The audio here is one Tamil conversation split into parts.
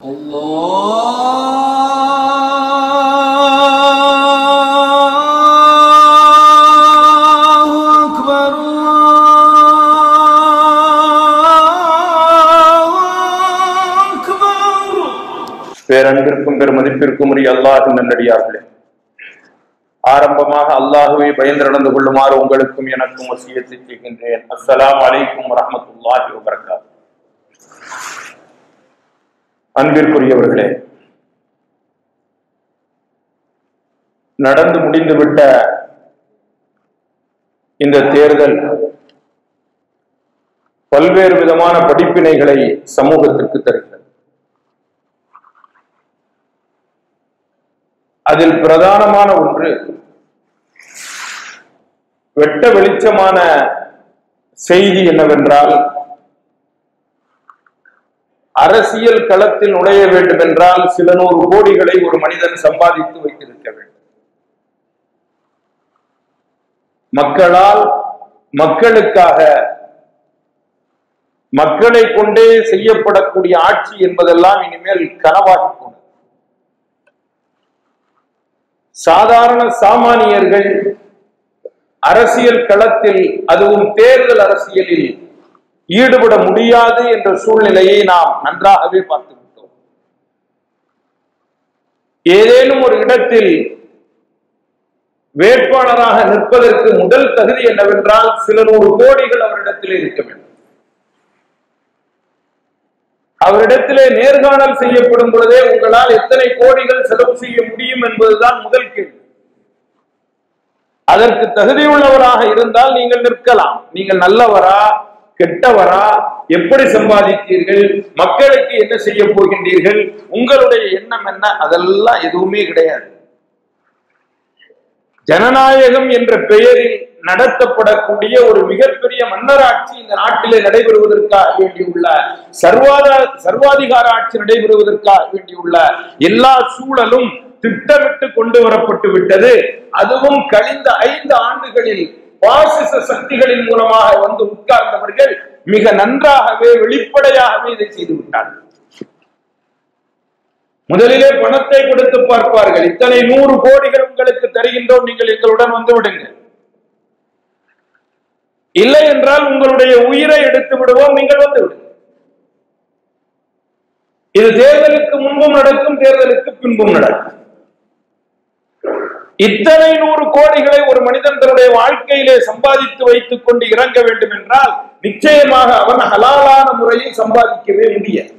الله أكبر الله أكبر பேரன்பிற்கும் பெருமதிப்பிற்கும் உரிய அல்லாஹின் நல்லடியார்களே ஆரம்பமாக அல்லாஹுவை பயந்து நடந்து கொள்ளுமாறு உங்களுக்கும் எனக்கும் வசியத்தை செய்கின்றேன் அஸ்ஸலாமு அலைக்கும் வரஹ்மத்துல்லாஹி வபரகாத் அன்பிற்குரியவர்களே நடந்து முடிந்துவிட்ட இந்த தேர்தல் பல்வேறு விதமான படிப்பினைகளை சமூகத்திற்கு தருகிறது அதில் பிரதானமான ஒன்று வெட்ட வெளிச்சமான செய்தி என்னவென்றால் அரசியல் களத்தில் நுழைய வேண்டும் என்றால் சில நூறு கோடிகளை ஒரு மனிதன் சம்பாதித்து வைத்திருக்க வேண்டும் மக்களால் மக்களுக்காக மக்களை கொண்டே செய்யப்படக்கூடிய ஆட்சி என்பதெல்லாம் இனிமேல் கனவாகி போனது சாதாரண சாமானியர்கள் அரசியல் களத்தில் அதுவும் தேர்தல் அரசியலில் ஈடுபட முடியாது என்ற சூழ்நிலையை நாம் நன்றாகவே பார்த்து விட்டோம் ஏதேனும் ஒரு இடத்தில் வேட்பாளராக நிற்பதற்கு முதல் தகுதி என்னவென்றால் சில நூறு கோடிகள் அவரிடத்தில் இருக்க வேண்டும் அவரிடத்திலே நேர்காணல் செய்யப்படும் பொழுதே உங்களால் எத்தனை கோடிகள் செலவு செய்ய முடியும் என்பதுதான் முதல் கேள்வி அதற்கு தகுதியுள்ளவராக இருந்தால் நீங்கள் நிற்கலாம் நீங்கள் நல்லவரா கெட்டவரா எப்படி சம்பாதித்தீர்கள் மக்களுக்கு என்ன செய்ய போகின்றீர்கள் உங்களுடைய எண்ணம் என்ன அதெல்லாம் எதுவுமே கிடையாது ஜனநாயகம் என்ற பெயரில் நடத்தப்படக்கூடிய ஒரு மிகப்பெரிய மன்னராட்சி இந்த நாட்டிலே நடைபெறுவதற்காக வேண்டியுள்ள சர்வாத சர்வாதிகார ஆட்சி நடைபெறுவதற்காக வேண்டியுள்ள எல்லா சூழலும் திட்டமிட்டு கொண்டு வரப்பட்டு விட்டது அதுவும் கழிந்த ஐந்து ஆண்டுகளில் பாசிச சக்திகளின் மூலமாக வந்து உட்கார்ந்தவர்கள் மிக நன்றாகவே வெளிப்படையாகவே இதை செய்து விட்டார்கள் முதலிலே பணத்தை கொடுத்து பார்ப்பார்கள் இத்தனை நூறு கோடிகள் உங்களுக்கு தருகின்றோம் நீங்கள் எங்களுடன் வந்து விடுங்கள் இல்லை என்றால் உங்களுடைய உயிரை எடுத்து விடுவோம் நீங்கள் வந்து விடுங்கள் இது தேர்தலுக்கு முன்பும் நடக்கும் தேர்தலுக்கு பின்பும் நடக்கும் இத்தனை நூறு கோடிகளை ஒரு மனிதன் தன்னுடைய வாழ்க்கையிலே சம்பாதித்து வைத்துக் கொண்டு இறங்க வேண்டும் என்றால் நிச்சயமாக அவன் ஹலாலான முறையில் சம்பாதிக்கவே முடியாது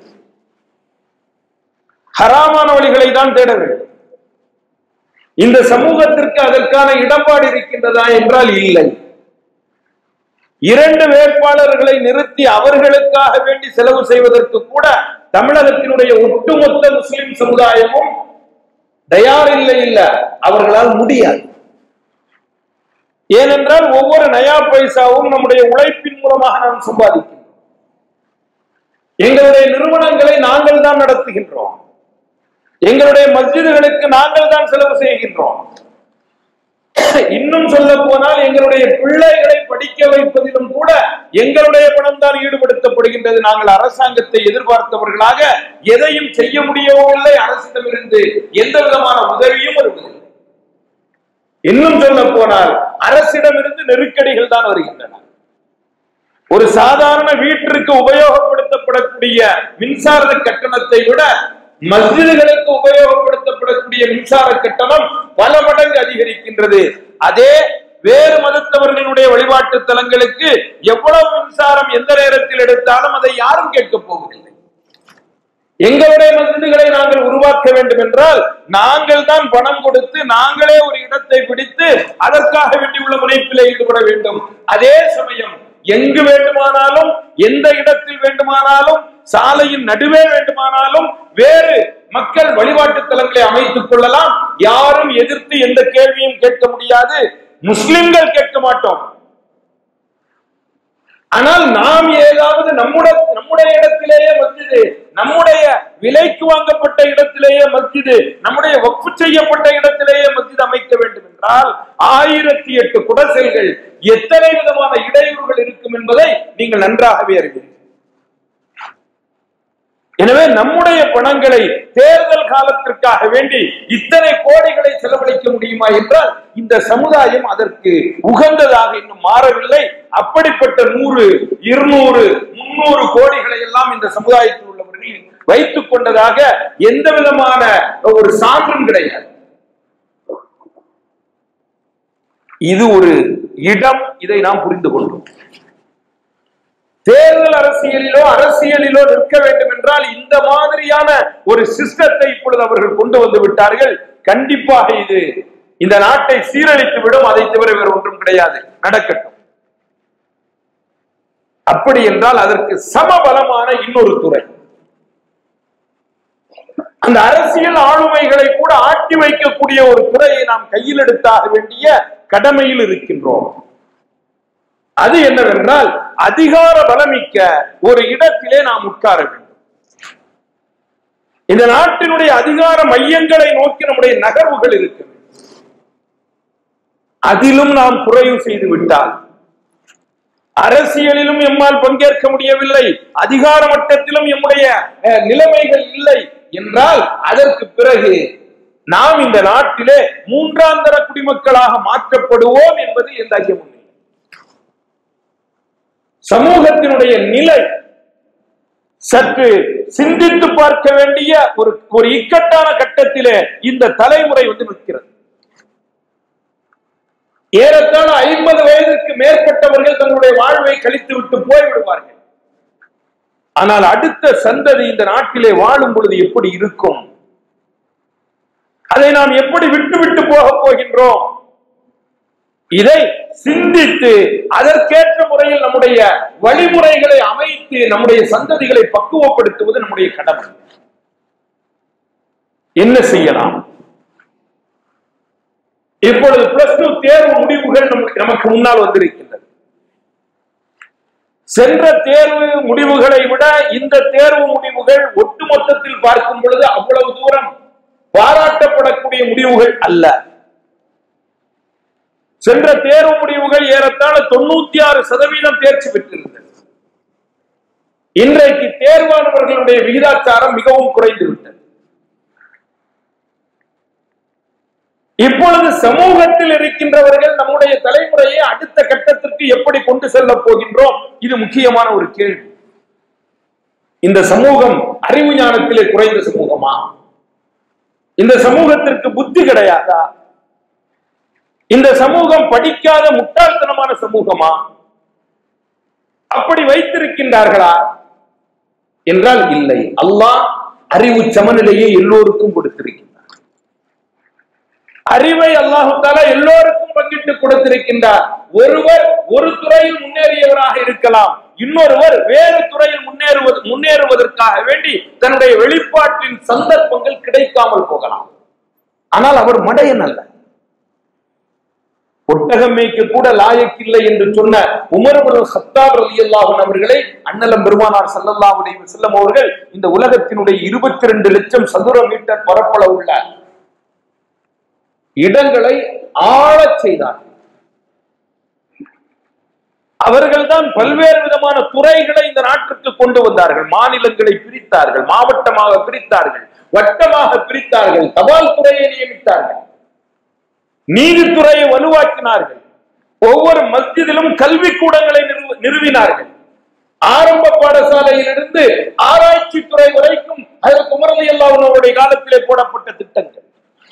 ஹராமான வழிகளை தான் தேட வேண்டும் இந்த சமூகத்திற்கு அதற்கான இடம்பாடு இருக்கின்றதா என்றால் இல்லை இரண்டு வேட்பாளர்களை நிறுத்தி அவர்களுக்காக வேண்டி செலவு செய்வதற்கு கூட தமிழகத்தினுடைய ஒட்டுமொத்த முஸ்லிம் சமுதாயமும் தயார் இல்லை இல்ல அவர்களால் முடியாது ஏனென்றால் ஒவ்வொரு நயா பைசாவும் நம்முடைய உழைப்பின் மூலமாக நாம் சம்பாதிக்கின்றோம் எங்களுடைய நிறுவனங்களை நாங்கள் தான் நடத்துகின்றோம் எங்களுடைய மஸ்ஜிதுகளுக்கு நாங்கள் தான் செலவு செய்கின்றோம் இன்னும் சொல்ல போனால் எங்களுடைய பிள்ளைகளை படிக்க வைப்பதிலும் கூட எங்களுடைய பணம் தான் ஈடுபடுத்தப்படுகின்றது நாங்கள் அரசாங்கத்தை எதிர்பார்த்தவர்களாக எதையும் செய்ய முடியவில்லை அரசிடமிருந்து எந்த விதமான உதவியும் வருவதில்லை இன்னும் சொல்ல போனால் அரசிடமிருந்து நெருக்கடிகள் தான் வருகின்றன ஒரு சாதாரண வீட்டிற்கு உபயோகப்படுத்தப்படக்கூடிய மின்சார கட்டணத்தை விட மஸ்ஜிதுகளுக்கு உபயோகப்படுத்தப்படக்கூடிய மின்சார கட்டணம் பல மடங்கு அதிகரிக்கின்றது அதே வேறு மதத்தவர்களினுடைய வழிபாட்டு தலங்களுக்கு எவ்வளவு மின்சாரம் எந்த நேரத்தில் எடுத்தாலும் அதை யாரும் கேட்கப் போவதில்லை எங்களுடைய மஸ்ஜிதுகளை நாங்கள் உருவாக்க வேண்டும் என்றால் நாங்கள் தான் பணம் கொடுத்து நாங்களே ஒரு இடத்தை பிடித்து அதற்காக வேண்டியுள்ள முனைப்பில் ஈடுபட வேண்டும் அதே சமயம் எங்கு வேண்டுமானாலும் எந்த இடத்தில் வேண்டுமானாலும் சாலையின் நடுவே வேண்டுமானாலும் வேறு மக்கள் வழிபாட்டு தலங்களை அமைத்துக் கொள்ளலாம் யாரும் எதிர்த்து எந்த கேள்வியும் கேட்க முடியாது முஸ்லிம்கள் கேட்க மாட்டோம் ஆனால் நாம் ஏதாவது நம்முடைய நம்முடைய இடத்திலேயே மஸ்ஜிது நம்முடைய விலைக்கு வாங்கப்பட்ட இடத்திலேயே மஸ்ஜிது நம்முடைய வக்ஃபு செய்யப்பட்ட இடத்திலேயே மஸ்ஜித் அமைக்க வேண்டும் என்றால் ஆயிரத்தி எட்டு குடசல்கள் எத்தனை விதமான இடையூறுகள் இருக்கும் என்பதை நீங்கள் நன்றாகவே அறிவீர்கள் எனவே நம்முடைய பணங்களை தேர்தல் காலத்திற்காக வேண்டி இத்தனை கோடிகளை செலவழிக்க முடியுமா என்றால் இந்த சமுதாயம் அதற்கு உகந்ததாக இன்னும் மாறவில்லை அப்படிப்பட்ட நூறு இருநூறு முன்னூறு கோடிகளை எல்லாம் இந்த சமுதாயத்தில் உள்ளவர்கள் வைத்துக் கொண்டதாக எந்த விதமான ஒரு சான்றும் கிடையாது இது ஒரு இடம் இதை நாம் புரிந்து கொள்வோம் தேர்தல் அரசியலிலோ அரசியலிலோ நிற்க வேண்டும் என்றால் இந்த மாதிரியான ஒரு சிஸ்டத்தை இப்பொழுது அவர்கள் கொண்டு வந்து விட்டார்கள் கண்டிப்பாக இது இந்த நாட்டை சீரழித்து விடும் அதை தவிர வேறு ஒன்றும் கிடையாது நடக்கட்டும் அப்படி என்றால் அதற்கு சமபலமான இன்னொரு துறை அந்த அரசியல் ஆளுமைகளை கூட ஆட்டி வைக்கக்கூடிய ஒரு துறையை நாம் கையில் எடுத்தாக வேண்டிய கடமையில் இருக்கின்றோம் அது என்னவென்றால் அதிகார பலமிக்க ஒரு இடத்திலே நாம் உட்கார வேண்டும் இந்த நாட்டினுடைய அதிகார மையங்களை நோக்கி நம்முடைய நகர்வுகள் இருக்கிறது அதிலும் நாம் குறைவு செய்து விட்டால் அரசியலிலும் எம்மால் பங்கேற்க முடியவில்லை அதிகார மட்டத்திலும் எம்முடைய அஹ், நிலைமைகள் இல்லை என்றால் அதற்கு பிறகு நாம் இந்த நாட்டிலே மூன்றாம் தர குடிமக்களாக மாற்றப்படுவோம் என்பது எந்த ஐயமும் இல்லை சமூகத்தினுடைய நிலை சற்று சிந்தித்து பார்க்க வேண்டிய ஒரு ஒரு இக்கட்டான கட்டத்திலே இந்த தலைமுறை வந்து நிற்கிறது ஏறத்தாழ ஐம்பது வயதிற்கு மேற்பட்டவர்கள் தங்களுடைய வாழ்வை கழித்து விட்டு போய்விடுவார்கள் ஆனால் அடுத்த சந்ததி இந்த நாட்டிலே வாழும் பொழுது எப்படி இருக்கும் அதை நாம் எப்படி விட்டு விட்டு போக போகின்றோம் இதை சிந்தித்து அதற்கேற்ற முறையில் நம்முடைய வழிமுறைகளை அமைத்து நம்முடைய சந்ததிகளை பக்குவப்படுத்துவது நம்முடைய கடமை என்ன செய்யலாம் இப்பொழுது பிளஸ் டூ தேர்வு முடிவுகள் நமக்கு- நமக்கு முன்னால் வந்திருக்கின்றது சென்ற தேர்வு முடிவுகளை விட இந்த தேர்வு முடிவுகள் ஒட்டுமொத்தத்தில் பார்க்கும் பொழுது அவ்வளவு தூரம் பாராட்டப்படக்கூடிய முடிவுகள் அல்ல சென்ற தேர்வு முடிவுகள் ஏறத்தாழ தொண்ணூத்தி ஆறு சதவீதம் தேர்ச்சி பெற்றிருந்தது இன்றைக்கு தேர்வானவர்களுடைய விகிதாச்சாரம் மிகவும் குறைந்து விட்டது இப்பொழுது சமூகத்தில் இருக்கின்றவர்கள் நம்முடைய தலைமுறையை அடுத்த கட்டத்திற்கு எப்படி கொண்டு செல்ல போகின்றோம் இது முக்கியமான ஒரு கேள்வி இந்த சமூகம் அறிவு ஞானத்திலே குறைந்த சமூகமா இந்த சமூகத்திற்கு புத்தி கிடையாதா இந்த சமூகம் படிக்காத முட்டாள்தனமான சமூகமா அப்படி வைத்திருக்கின்றார்களா என்றால் இல்லை அல்லாஹ் அறிவு சமநிலையை எல்லோருக்கும் கொடுத்திருக்கின்றார் அறிவை அல்லாஹு தாலா எல்லோருக்கும் பங்கிட்டு கொடுத்திருக்கின்றார் ஒருவர் ஒரு துறையில் முன்னேறியவராக இருக்கலாம் இன்னொருவர் வேறு துறையில் முன்னேறுவது முன்னேறுவதற்காக வேண்டி தன்னுடைய வெளிப்பாட்டின் சந்தர்ப்பங்கள் கிடைக்காமல் போகலாம் ஆனால் அவர் மடையன் அல்ல ஒட்டகம் மேய்க்க கூட லாயக்கில்லை என்று சொன்ன உமர்புல் ஹத்தாப் ரலியல்லாஹு அவர்களை அண்ணலம் பெருமானார் ஸல்லல்லாஹு அலைஹி வஸல்லம் அவர்கள் இந்த உலகத்தினுடைய இருபத்தி ரெண்டு லட்சம் சதுர மீட்டர் பரப்பளவு உள்ள இடங்களை ஆளச் செய்தார்கள் அவர்கள்தான் பல்வேறு விதமான துறைகளை இந்த நாட்டிற்கு கொண்டு வந்தார்கள் மாநிலங்களை பிரித்தார்கள் மாவட்டமாக பிரித்தார்கள் வட்டமாக பிரித்தார்கள் தபால் துறையை நியமித்தார்கள் நீதித்துறையை வலுவாக்கினார்கள் ஒவ்வொரு மஸ்ஜிதிலும் கல்வி கூடங்களை நிறுவ- நிறுவினார்கள் ஆரம்ப பாடசாலையிலிருந்து ஆராய்ச்சி துறை வரைக்கும் அதற்கு குமரலி அல்லாவுடைய காலத்திலே போடப்பட்ட திட்டங்கள்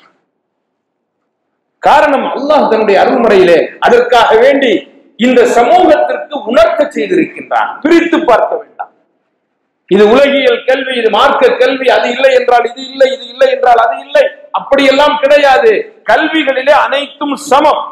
காரணம் அல்லாஹ் தன்னுடைய அருள்முறையிலே அதற்காக வேண்டி இந்த சமூகத்திற்கு உணர்த்த செய்திருக்கின்றான் பிரித்து பார்க்க வேண்டாம் இது உலகியல் கல்வி இது மார்க்க கல்வி அது இல்லை என்றால் இது இல்லை இது இல்லை என்றால் அது இல்லை அப்படியெல்லாம் கிடையாது கல்விகளிலே அனைத்தும் சமம்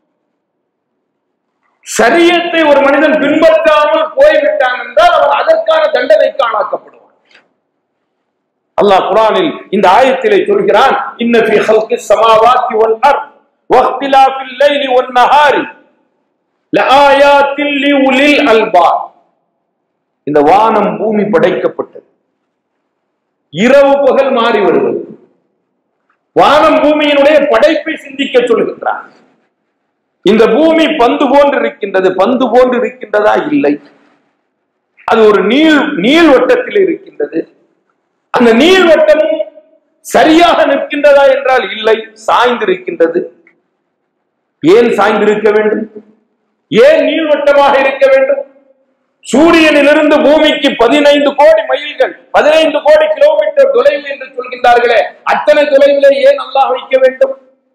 சரியத்தை ஒரு மனிதன் பின்பற்றாமல் போய்விட்டான் என்றால் அவன் அதற்கான தண்டனைக்கு ஆளாக்கப்படுவான் அல்லாஹ் குர்ஆனில் இந்த ஆயத்திலே சொல்கிறான் இன்ன ஃபீ ஹல்கி ஸமாவாத்தி வல் அர்த் வக்திலாஃபில் லைலி வன் நஹாரி லஆயாத்தின் லிஉலில் அல்பாப் இந்த வானம் பூமி படைக்கப்பட்டது இரவு பகல் மாறி வருவது வானம் பூமியினுடைய படைப்பை சிந்திக்க சொல்கின்றார் இந்த பூமி பந்து போன்று இருக்கின்றது பந்து போன்று இருக்கின்றதா இல்லை அது ஒரு நீள் நீள் வட்டத்தில் இருக்கின்றது அந்த நீள்வட்டமும் சரியாக நிற்கின்றதா என்றால் இல்லை சாய்ந்திருக்கின்றது ஏன் சாய்ந்திருக்க வேண்டும் ஏன் நீள்வட்டமாக இருக்க வேண்டும் சூரியனிலிருந்து பூமிக்கு பதினைந்து கோடி மைல்கள் பதினைந்து கோடி கிலோமீட்டர் தொலைவு என்று சொல்கின்றார்களே அத்தனை தொலைவிலே ஏன் அல்லாஹ் வைக்க வேண்டும்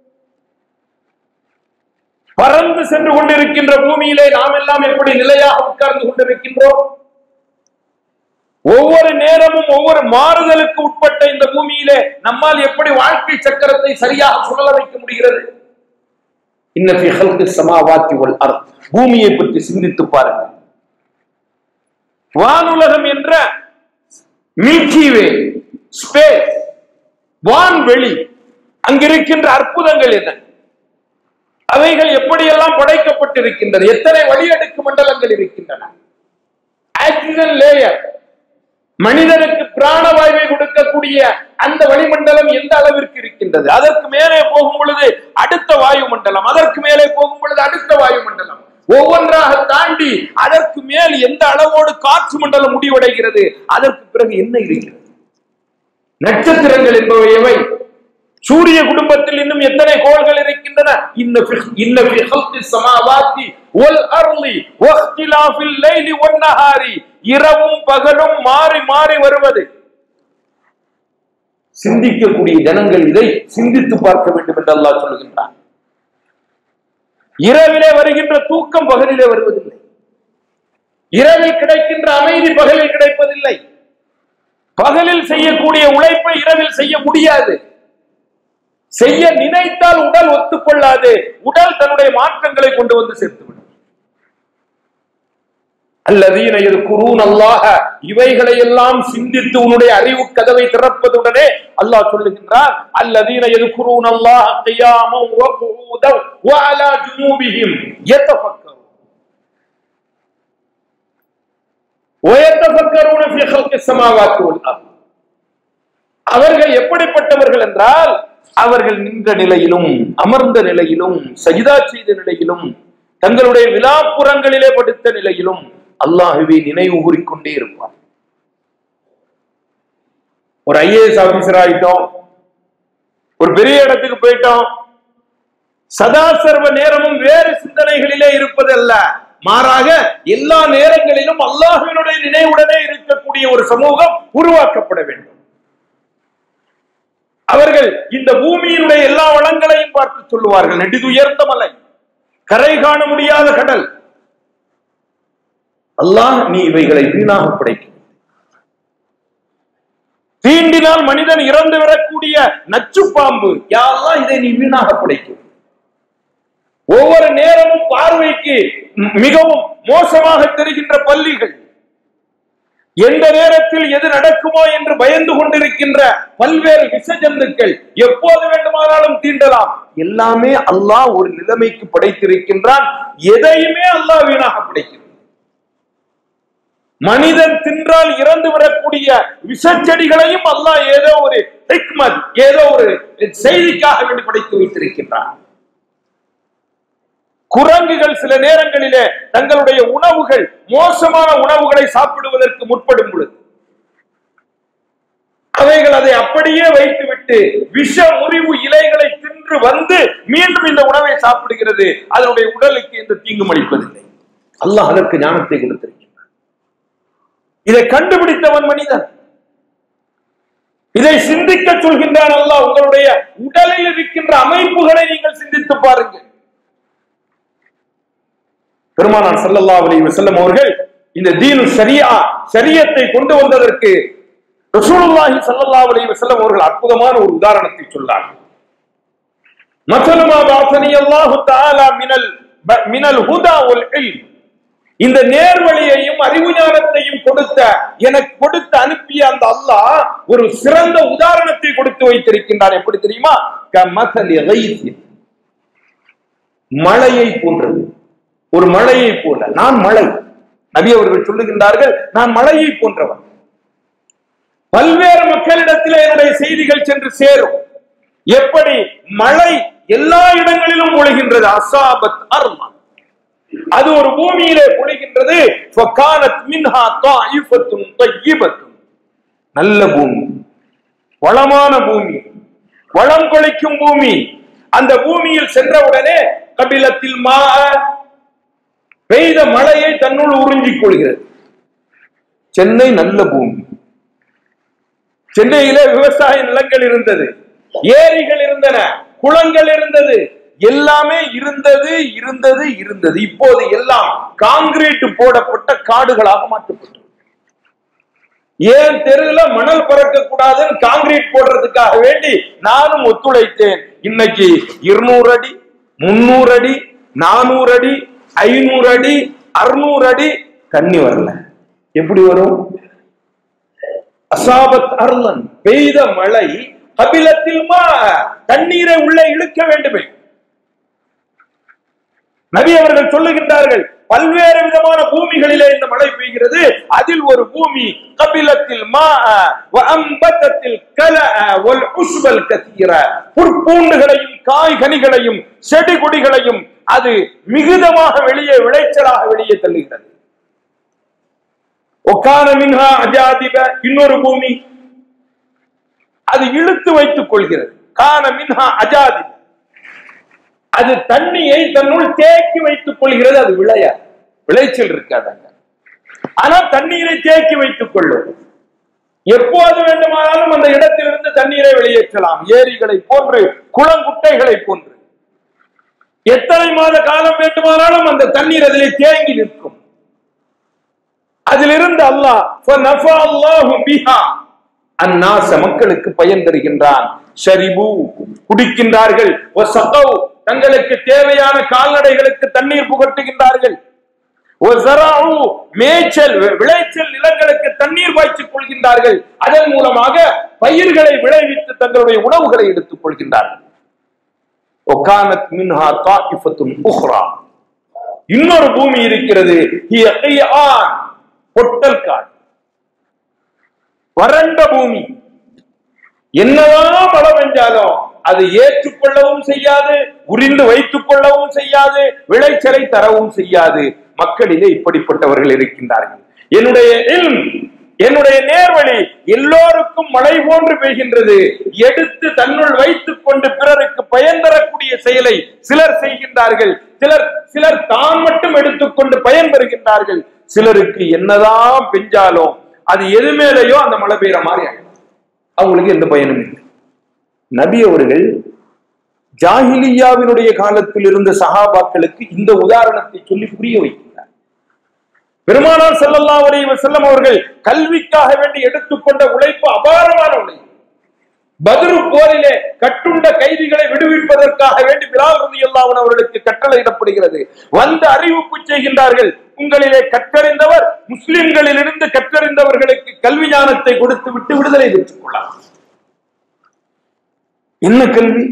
பறந்து சென்று கொண்டிருக்கின்ற பூமியிலே நாம் எல்லாம் எப்படி நிலையாக உட்கார்ந்து கொண்டிருக்கின்றோம் ஒவ்வொரு நேரமும் ஒவ்வொரு மாறுதலுக்கு உட்பட்ட இந்த பூமியிலே நம்மால் எப்படி வாழ்க்கை சக்கரத்தை சரியாக சுழல வைக்க முடிகிறது இன்னஃபி ஹல்கி சமாவாத்தி வல் அர்த் பூமியை பற்றி சிந்தித்து பாருங்கள் வானுலகம் என்ற மில்கி வே ஸ்பேஸ் வான்வெளி அங்கிருக்கின்ற அற்புதங்கள் என்ன அவைகள் எப்படியெல்லாம் படைக்கப்பட்டிருக்கின்றன எத்தனை வழியடுக்கு மண்டலங்கள் இருக்கின்றன ஆக்சிஜன் லேயர் மனிதனுக்கு பிராணவாயுவை கொடுக்கக்கூடிய அந்த வளிமண்டலம் எந்த அளவிற்கு இருக்கின்றது அதற்கு மேலே போகும் பொழுது அடுத்த வாயு மண்டலம் அதற்கு மேலே போகும் பொழுது அடுத்த வாயு மண்டலம் ஒவ்வொன்றாக தாண்டி அதற்கு மேல் எந்த அளவோடு காற்று மண்டலம் முடிவடைகிறது அதற்கு பிறகு என்ன இருக்கிறது நட்சத்திரங்கள் என்பவை எவை சூரிய குடும்பத்தில் இன்னும் எத்தனை கோள்கள் இருக்கின்றன இன்ன ஃபி- இன்ன ஃபி ஹல்கி ஸமாவாத்தி வல் அர்லி வக்திலாஃபில் லைலி வன் நஹாரி இரவும் பகலும் மாறி மாறி வருவது சிந்திக்கக்கூடிய ஜனங்கள் இதை சிந்தித்து பார்க்க வேண்டும் என்று அல்லாஹ் சொல்லுகின்றான் இரவிலே வருகின்ற தூக்கம் பகலிலே வருவதில்லை இரவில் கிடைக்கின்ற அமைதி பகலில் கிடைப்பதில்லை பகலில் செய்யக்கூடிய உழைப்பை இரவில் செய்ய முடியாது செய்ய நினைத்தால் உடல் ஒத்துக்கொள்ளாது உடல் தன்னுடைய மாற்றங்களை கொண்டு வந்து சேர்த்துவிடும் அல்லதீன குரூன் அல்லாஹ இவைகளை எல்லாம் சிந்தித்து உன்னுடைய அறிவு கதவை திறப்பதுடனே அல்லாஹ் சொல்லுகின்றான் அல்லதீன குரூன் அல்லாஹ கியாமம் வ குஊதம் வ அலா ஜுனூபிஹிம் யதஃபக்கரூன் ويتفكرون في خلق السماوات والارض அவர்கள் எப்படிப்பட்டவர்கள் என்றால் அவர்கள் நின்ற நிலையிலும் அமர்ந்த நிலையிலும் சஜிதா செய்த நிலையிலும் தங்களுடைய விழாப்புறங்களிலே படுத்த நிலையிலும் அல்லாஹுவை நினைவு கூறிக்கொண்டே இருப்பார் ஒரு ஐஏஎஸ் ஆபீசர் ஆயிட்டோம் ஒரு பெரிய இடத்துக்கு போயிட்டோம் சதா சர்வ நேரமும் வேறு சிந்தனைகளிலே இருப்பதல்ல மாறாக எல்லா நேரங்களிலும் அல்லாஹ்வினுடைய நினைவுடனே இருக்கக்கூடிய ஒரு சமூகம் உருவாக்கப்பட வேண்டும் அவர்கள் இந்த பூமியினுடைய எல்லா வளங்களையும் பார்த்து சொல்லுவார்கள் நெடிது உயர்ந்த மலை கரை காண முடியாத கடல் அல்லாஹ் நீ இவைகளை வீணாக படைக்கும் தீண்டினால் மனிதன் இறந்து வரக்கூடிய நச்சு பாம்பு யாரெல்லாம் இதை நீ வீணாக படைக்கும் ஒவ்வொரு நேரமும் பார்வைக்கு மிகவும் மோசமாக தெரிகின்ற பள்ளிகள் எந்த நேரத்தில் எது நடக்குமோ என்று பயந்து கொண்டிருக்கின்ற பல்வேறு விஷ ஜந்துக்கள் எப்போது வேண்டுமானாலும் தீண்டலாம் எல்லாமே அல்லாஹ் ஒரு நிலைமைக்கு படைத்திருக்கின்றான் எதையுமே அல்லாஹ் வீணாக படைக்கிறான் மனிதன் தின்றால் இறந்து விடக்கூடிய விஷச்செடிகளையும் அல்லாஹ் ஏதோ ஒரு ஹிக்மத் ஏதோ ஒரு செய்திக்காக வேண்டி படைத்து வைத்திருக்கின்றான் குரங்குகள் சில நேரங்களிலே தங்களுடைய உணவுகள் மோசமான உணவுகளை சாப்பிடுவதற்கு முற்படும் பொழுது அவைகள் அதை அப்படியே வைத்துவிட்டு விஷ முறிவு இலைகளை தின்று வந்து மீண்டும் இந்த உணவை சாப்பிடுகிறது அதனுடைய உடலுக்கு எந்த தீங்கும் அளிப்பதில்லை அல்லாஹ் அதற்கு ஞானத்தை கொடுத்திருக்கிறார் இதை கண்டுபிடித்தவன் மனிதன் இதை சிந்திக்க சொல்கின்றான் அல்லாஹ் உங்களுடைய உடலில் இருக்கின்ற அமைப்புகளை நீங்கள் சிந்தித்து பாருங்கள் பெருமானார் ஸல்லல்லாஹு அலைஹி வஸல்லம் அவர்கள் இந்த தீனு ஷரியா ஷரியத்தை கொண்டு வந்ததற்கு ரசூலுல்லாஹி ஸல்லல்லாஹு அலைஹி வஸல்லம் அவர்கள் அற்புதமான ஒரு உதாரணத்தை சொன்னார்கள் மசலுமா பாசனி அல்லாஹு தஆலா மினல் ப- மினல் ஹுதா வல் இல்ம் இந்த நேர்வழியையும் அறிவு ஞானத்தையும் கொடுத்த எனக்கு கொடுத்து அனுப்பிய அந்த அல்லாஹ் ஒரு சிறந்த உதாரணத்தை கொடுத்து வைத்திருக்கின்றார் எப்படி தெரியுமா கமசலி கைஸின் மழையை போன்றது ஒரு மழையை போல நான் மழை நபி அவர்கள் சொல்லுகின்றார்கள் நான் மழையை போன்றவன் பல்வேறு மக்களிடத்தில் என்னுடைய செய்திகள் சென்று சேரும் எப்படி மழை எல்லா இடங்களிலும் பொழிகின்றது அசாபத் அர்மா அது ஒரு பூமியிலே பொழிகின்றது ஃபகானத் மின்ஹா தாயிஃபத்துன் தய்யிபத்துன் நல்ல பூமி வளமான பூமி வளம் கொளிக்கும் பூமி அந்த பூமியில் சென்றவுடனே கபிலத்தில் மா பெய்த மழையை தன்னுள் உறிஞ்சிக் கொள்கிறது சென்னை நல்ல பூமி சென்னையிலே விவசாய நிலங்கள் இருந்தது ஏரிகள் இருந்தன குளங்கள் இருந்தது எல்லாமே இருந்தது இருந்தது இருந்தது இப்போது எல்லாம் காங்கிரீட் போடப்பட்ட காடுகளாக மாற்றப்பட்டது ஏன் தெருல மணல் பறக்க கூடாதுன்னு காங்கிரீட் போடுறதுக்காக வேண்டி நானும் ஒத்துழைத்தேன் இன்னைக்கு இருநூறு அடி முன்னூறு அடி நானூறு அடி ஐநூறு அடி அறுநூறு அடி தண்ணி வரல எப்படி வரும் அசாபத் அருளன் பெய்த மழை கபிலத்தில் மா தண்ணீரை உள்ளே இழுக்க வேண்டுமே நபி அவர்கள் சொல்லுகின்றார்கள் பல்வேறு விதமான பூமிகளிலே இந்த மழை பெய்கிறது அதில் ஒரு பூமி கபிலத்தில் மா அம்பத்தத்தில் கல ஒல் உஸ்வல் கத்தீர புற்பூண்டுகளையும் காய்கனிகளையும் செடி கொடிகளையும் அது மிகுதமாக வெளியே விளைச்சலாக வெளியே தள்ளுகிறது ஒக்கான மின்ஹா அஜாதிப இன்னொரு பூமி அது இழுத்து வைத்துக் கொள்கிறது கான மின்ஹா அஜாதிப அது தண்ணியை தன்னுள் தேக்கி வைத்துக் கொள்கிறது அது விளையா விளைச்சல் இருக்காதாங்க ஆனா தண்ணீரை தேக்கி வைத்துக் கொள்ளும் எப்போது வேண்டுமானாலும் அந்த இடத்திலிருந்து தண்ணீரை வெளியேற்றலாம் ஏரிகளை போன்று குளங்குட்டைகளை போன்று எத்தனை மாத காலம் வேண்டுமானாலும் அந்த தண்ணீர் அதிலே தேங்கி நிற்கும் அதிலிருந்து அல்லாஹ் அல்லாஹு பிஹா அந்நாச மக்களுக்கு பயன் தருகின்றான் ஷரிபு குடிக்கின்றார்கள் ஒசகவ் தங்களுக்கு தேவையான கால்நடைகளுக்கு தண்ணீர் புகட்டுகின்றார்கள் ஒசராவு மேய்ச்சல் விளைச்சல் நிலங்களுக்கு தண்ணீர் பாய்ச்சிக் கொள்கின்றார்கள் அதன் மூலமாக பயிர்களை விளைவித்து தங்களுடைய உணவுகளை எடுத்துக் கொள்கின்றார்கள் ஒகானத் மின்ஹா தாயிஃபத்துன் உஹ்ரா இன்னொரு பூமி இருக்கிறது ஹிய கையான் பொட்டல் காடு வறண்ட பூமி என்னதான் மழை பெஞ்சாலும் அது ஏற்றுக்கொள்ளவும் செய்யாது உரிந்து வைத்துக் கொள்ளவும் செய்யாது விளைச்சலை தரவும் செய்யாது மக்களிலே இப்படிப்பட்டவர்கள் இருக்கின்றார்கள் என்னுடைய இல்ம், என்னுடைய நேர்வழி எல்லோருக்கும் மழை போன்று பெய்கின்றது எடுத்து தன்னுள் வைத்துக் கொண்டு பிறருக்கு பயன் தரக்கூடிய செயலை சிலர் செய்கின்றார்கள் சிலர் சிலர் தான் மட்டும் எடுத்துக்கொண்டு பயன் பெறுகின்றார்கள் சிலருக்கு என்னதான் பெஞ்சாலும் அது எது மேலேயோ அந்த மழை பெய்யற மாதிரி ஆயிடும் அவங்களுக்கு எந்த பயனும் இல்லை நபி அவர்கள் ஜாஹிலியாவினுடைய காலத்தில் இருந்த சஹாபாக்களுக்கு இந்த உதாரணத்தை சொல்லி புரிய வைக்கிறார் பெருமானார் ஸல்லல்லாஹு அலைஹி வஸல்லம் அவர்கள் கல்விக்காக வேண்டி எடுத்துக்கொண்ட உழைப்பு அபாரமான உழைப்பு பத்ரு போரிலே கட்டுண்ட கைதிகளை விடுவிப்பதற்காக வேண்டி பிலால் ரலியல்லாஹு அன்ஹு அவர்களுக்கு கட்டளையிடப்படுகிறது வந்து அறிவிப்பு செய்கின்றார்கள் உங்களிலே கற்றறிந்தவர் முஸ்லிம்களிலிருந்து கற்றறிந்தவர்களுக்கு கல்வி ஞானத்தை கொடுத்து விட்டு விடுதலை பெற்றுக் கொள்ளலாம் என்ன கல்வி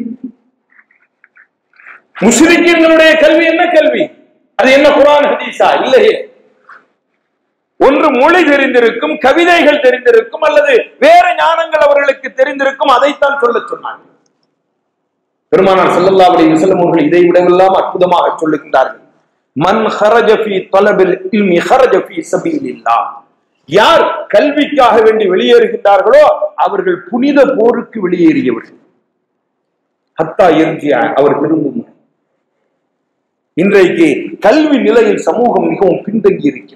முஸ்லிம்களுடைய கல்வி என்ன கல்வி அது என்ன குரான் ஹதீஸா இல்லையே ஒன்று மொழி தெரிந்திருக்கும் கவிதைகள் தெரிந்திருக்கும் அல்லது வேற ஞானங்கள் அவர்களுக்கு தெரிந்திருக்கும் அதைத்தான் சொல்ல சொன்னாங்க பெருமானார் ஸல்லல்லாஹு அலைஹி வஸல்லம் அவர்கள் இதை விடவெல்லாம் அற்புதமாக சொல்லுகின்றார்கள் மன் ஹரஜ ஃபீ தலபில் இல்மி ஹரஜ ஃபீ சபீலில்லாஹ் யார் கல்விக்காக வேண்டி வெளியேறுகின்றார்களோ அவர்கள் புனித போருக்கு வெளியேறியவர்கள் ஹத்தா எர்ஜியா அவர் திரும்பும் முறை. இன்றைக்கு கல்வி நிலையில் சமூகம் மிகவும் பின்தங்கி இருக்கின்றது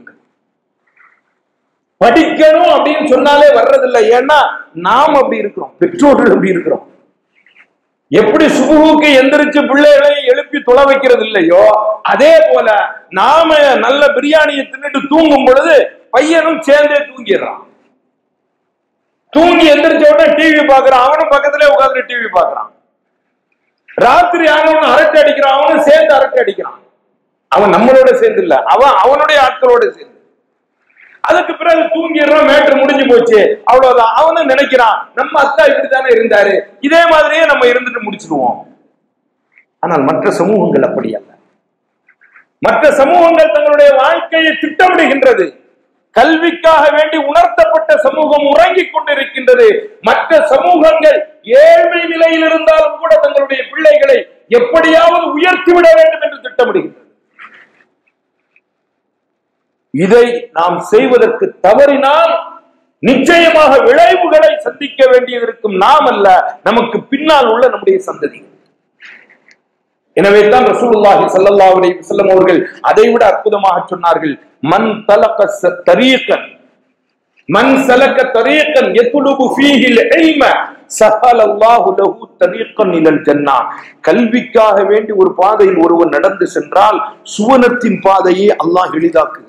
படிக்கணும் அப்படின்னு சொன்னாலே வர்றதில்லை ஏன்னா நாம் அப்படி இருக்கிறோம் பெற்றோர்கள் அப்படி இருக்கிறோம் எப்படி சுபுகுக்கு எந்திரிச்சு பிள்ளைகளை எழுப்பி தொலை வைக்கிறது இல்லையோ அதே போல நாம நல்ல பிரியாணியை தின்னுட்டு தூங்கும் பொழுது பையனும் சேர்ந்தே தூங்கிடுறான் தூங்கி எந்திரிச்ச உடனே டிவி பாக்குறான் அவனும் பக்கத்திலே உட்கார்ந்து டிவி பாக்குறான் ராத்திரி ஆனவன் அரட்டை அடிக்கிறான் அவனும் சேர்ந்து அரட்டை அடிக்கிறான் அவன் நம்மளோட சேர்ந்து இல்ல அவன் அவனுடைய ஆட்களோட சேர்ந்து அதுக்கு பிறகு தூங்கிடுறோம் மேட்ரு முடிஞ்சு போச்சு அவ்வளவுதான் அவனும் நினைக்கிறான் நம்ம அத்தா இப்படித்தானே இருந்தாரு இதே மாதிரியே நம்ம இருந்துட்டு முடிச்சிடுவோம் ஆனால் மற்ற சமூகங்கள் அப்படி அல்ல மற்ற சமூகங்கள் தங்களுடைய வாழ்க்கையை திட்டமிடுகின்றது கல்விக்காக வேண்டி உணர்த்தப்பட்ட சமூகம் உறங்கிக் கொண்டிருக்கின்றது மற்ற சமூகங்கள் ஏழ்மை நிலையில் இருந்தாலும் கூட தங்களுடைய பிள்ளைகளை எப்படியாவது உயர்த்திவிட வேண்டும் என்று திட்டமிடுகின்றது இதை நாம் செய்வதற்கு தவறினால் நிச்சயமாக விளைவுகளை சந்திக்க வேண்டியது இருக்கும் நாம் அல்ல நமக்கு பின்னால் உள்ள நம்முடைய சந்ததி எனவே தான் ரசூலுல்லாஹி ஸல்லல்லாஹு அலைஹி வஸல்லம் அவர்கள் அதைவிட அற்புதமாக சொன்னார்கள் மன் தலக ச- தரீகன் மன் சலக தரீகன் யத்லுபு ஃபீஹி இல்ம சஹல அல்லாஹு லஹு தரீகன் இலல் ஜன்னah கல்விக்காக வேண்டி ஒரு பாதையில் ஒருவன் நடந்து சென்றால் சுவனத்தின் பாதையை அல்லாஹ் எளிதாக்குகின்றான்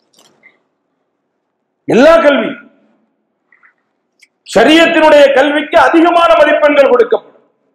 எல்லா கல்வி ஷரியத்தினுடைய கல்விக்கு அதிகமான மதிப்பெண்கள் கொடுக்கப்படும்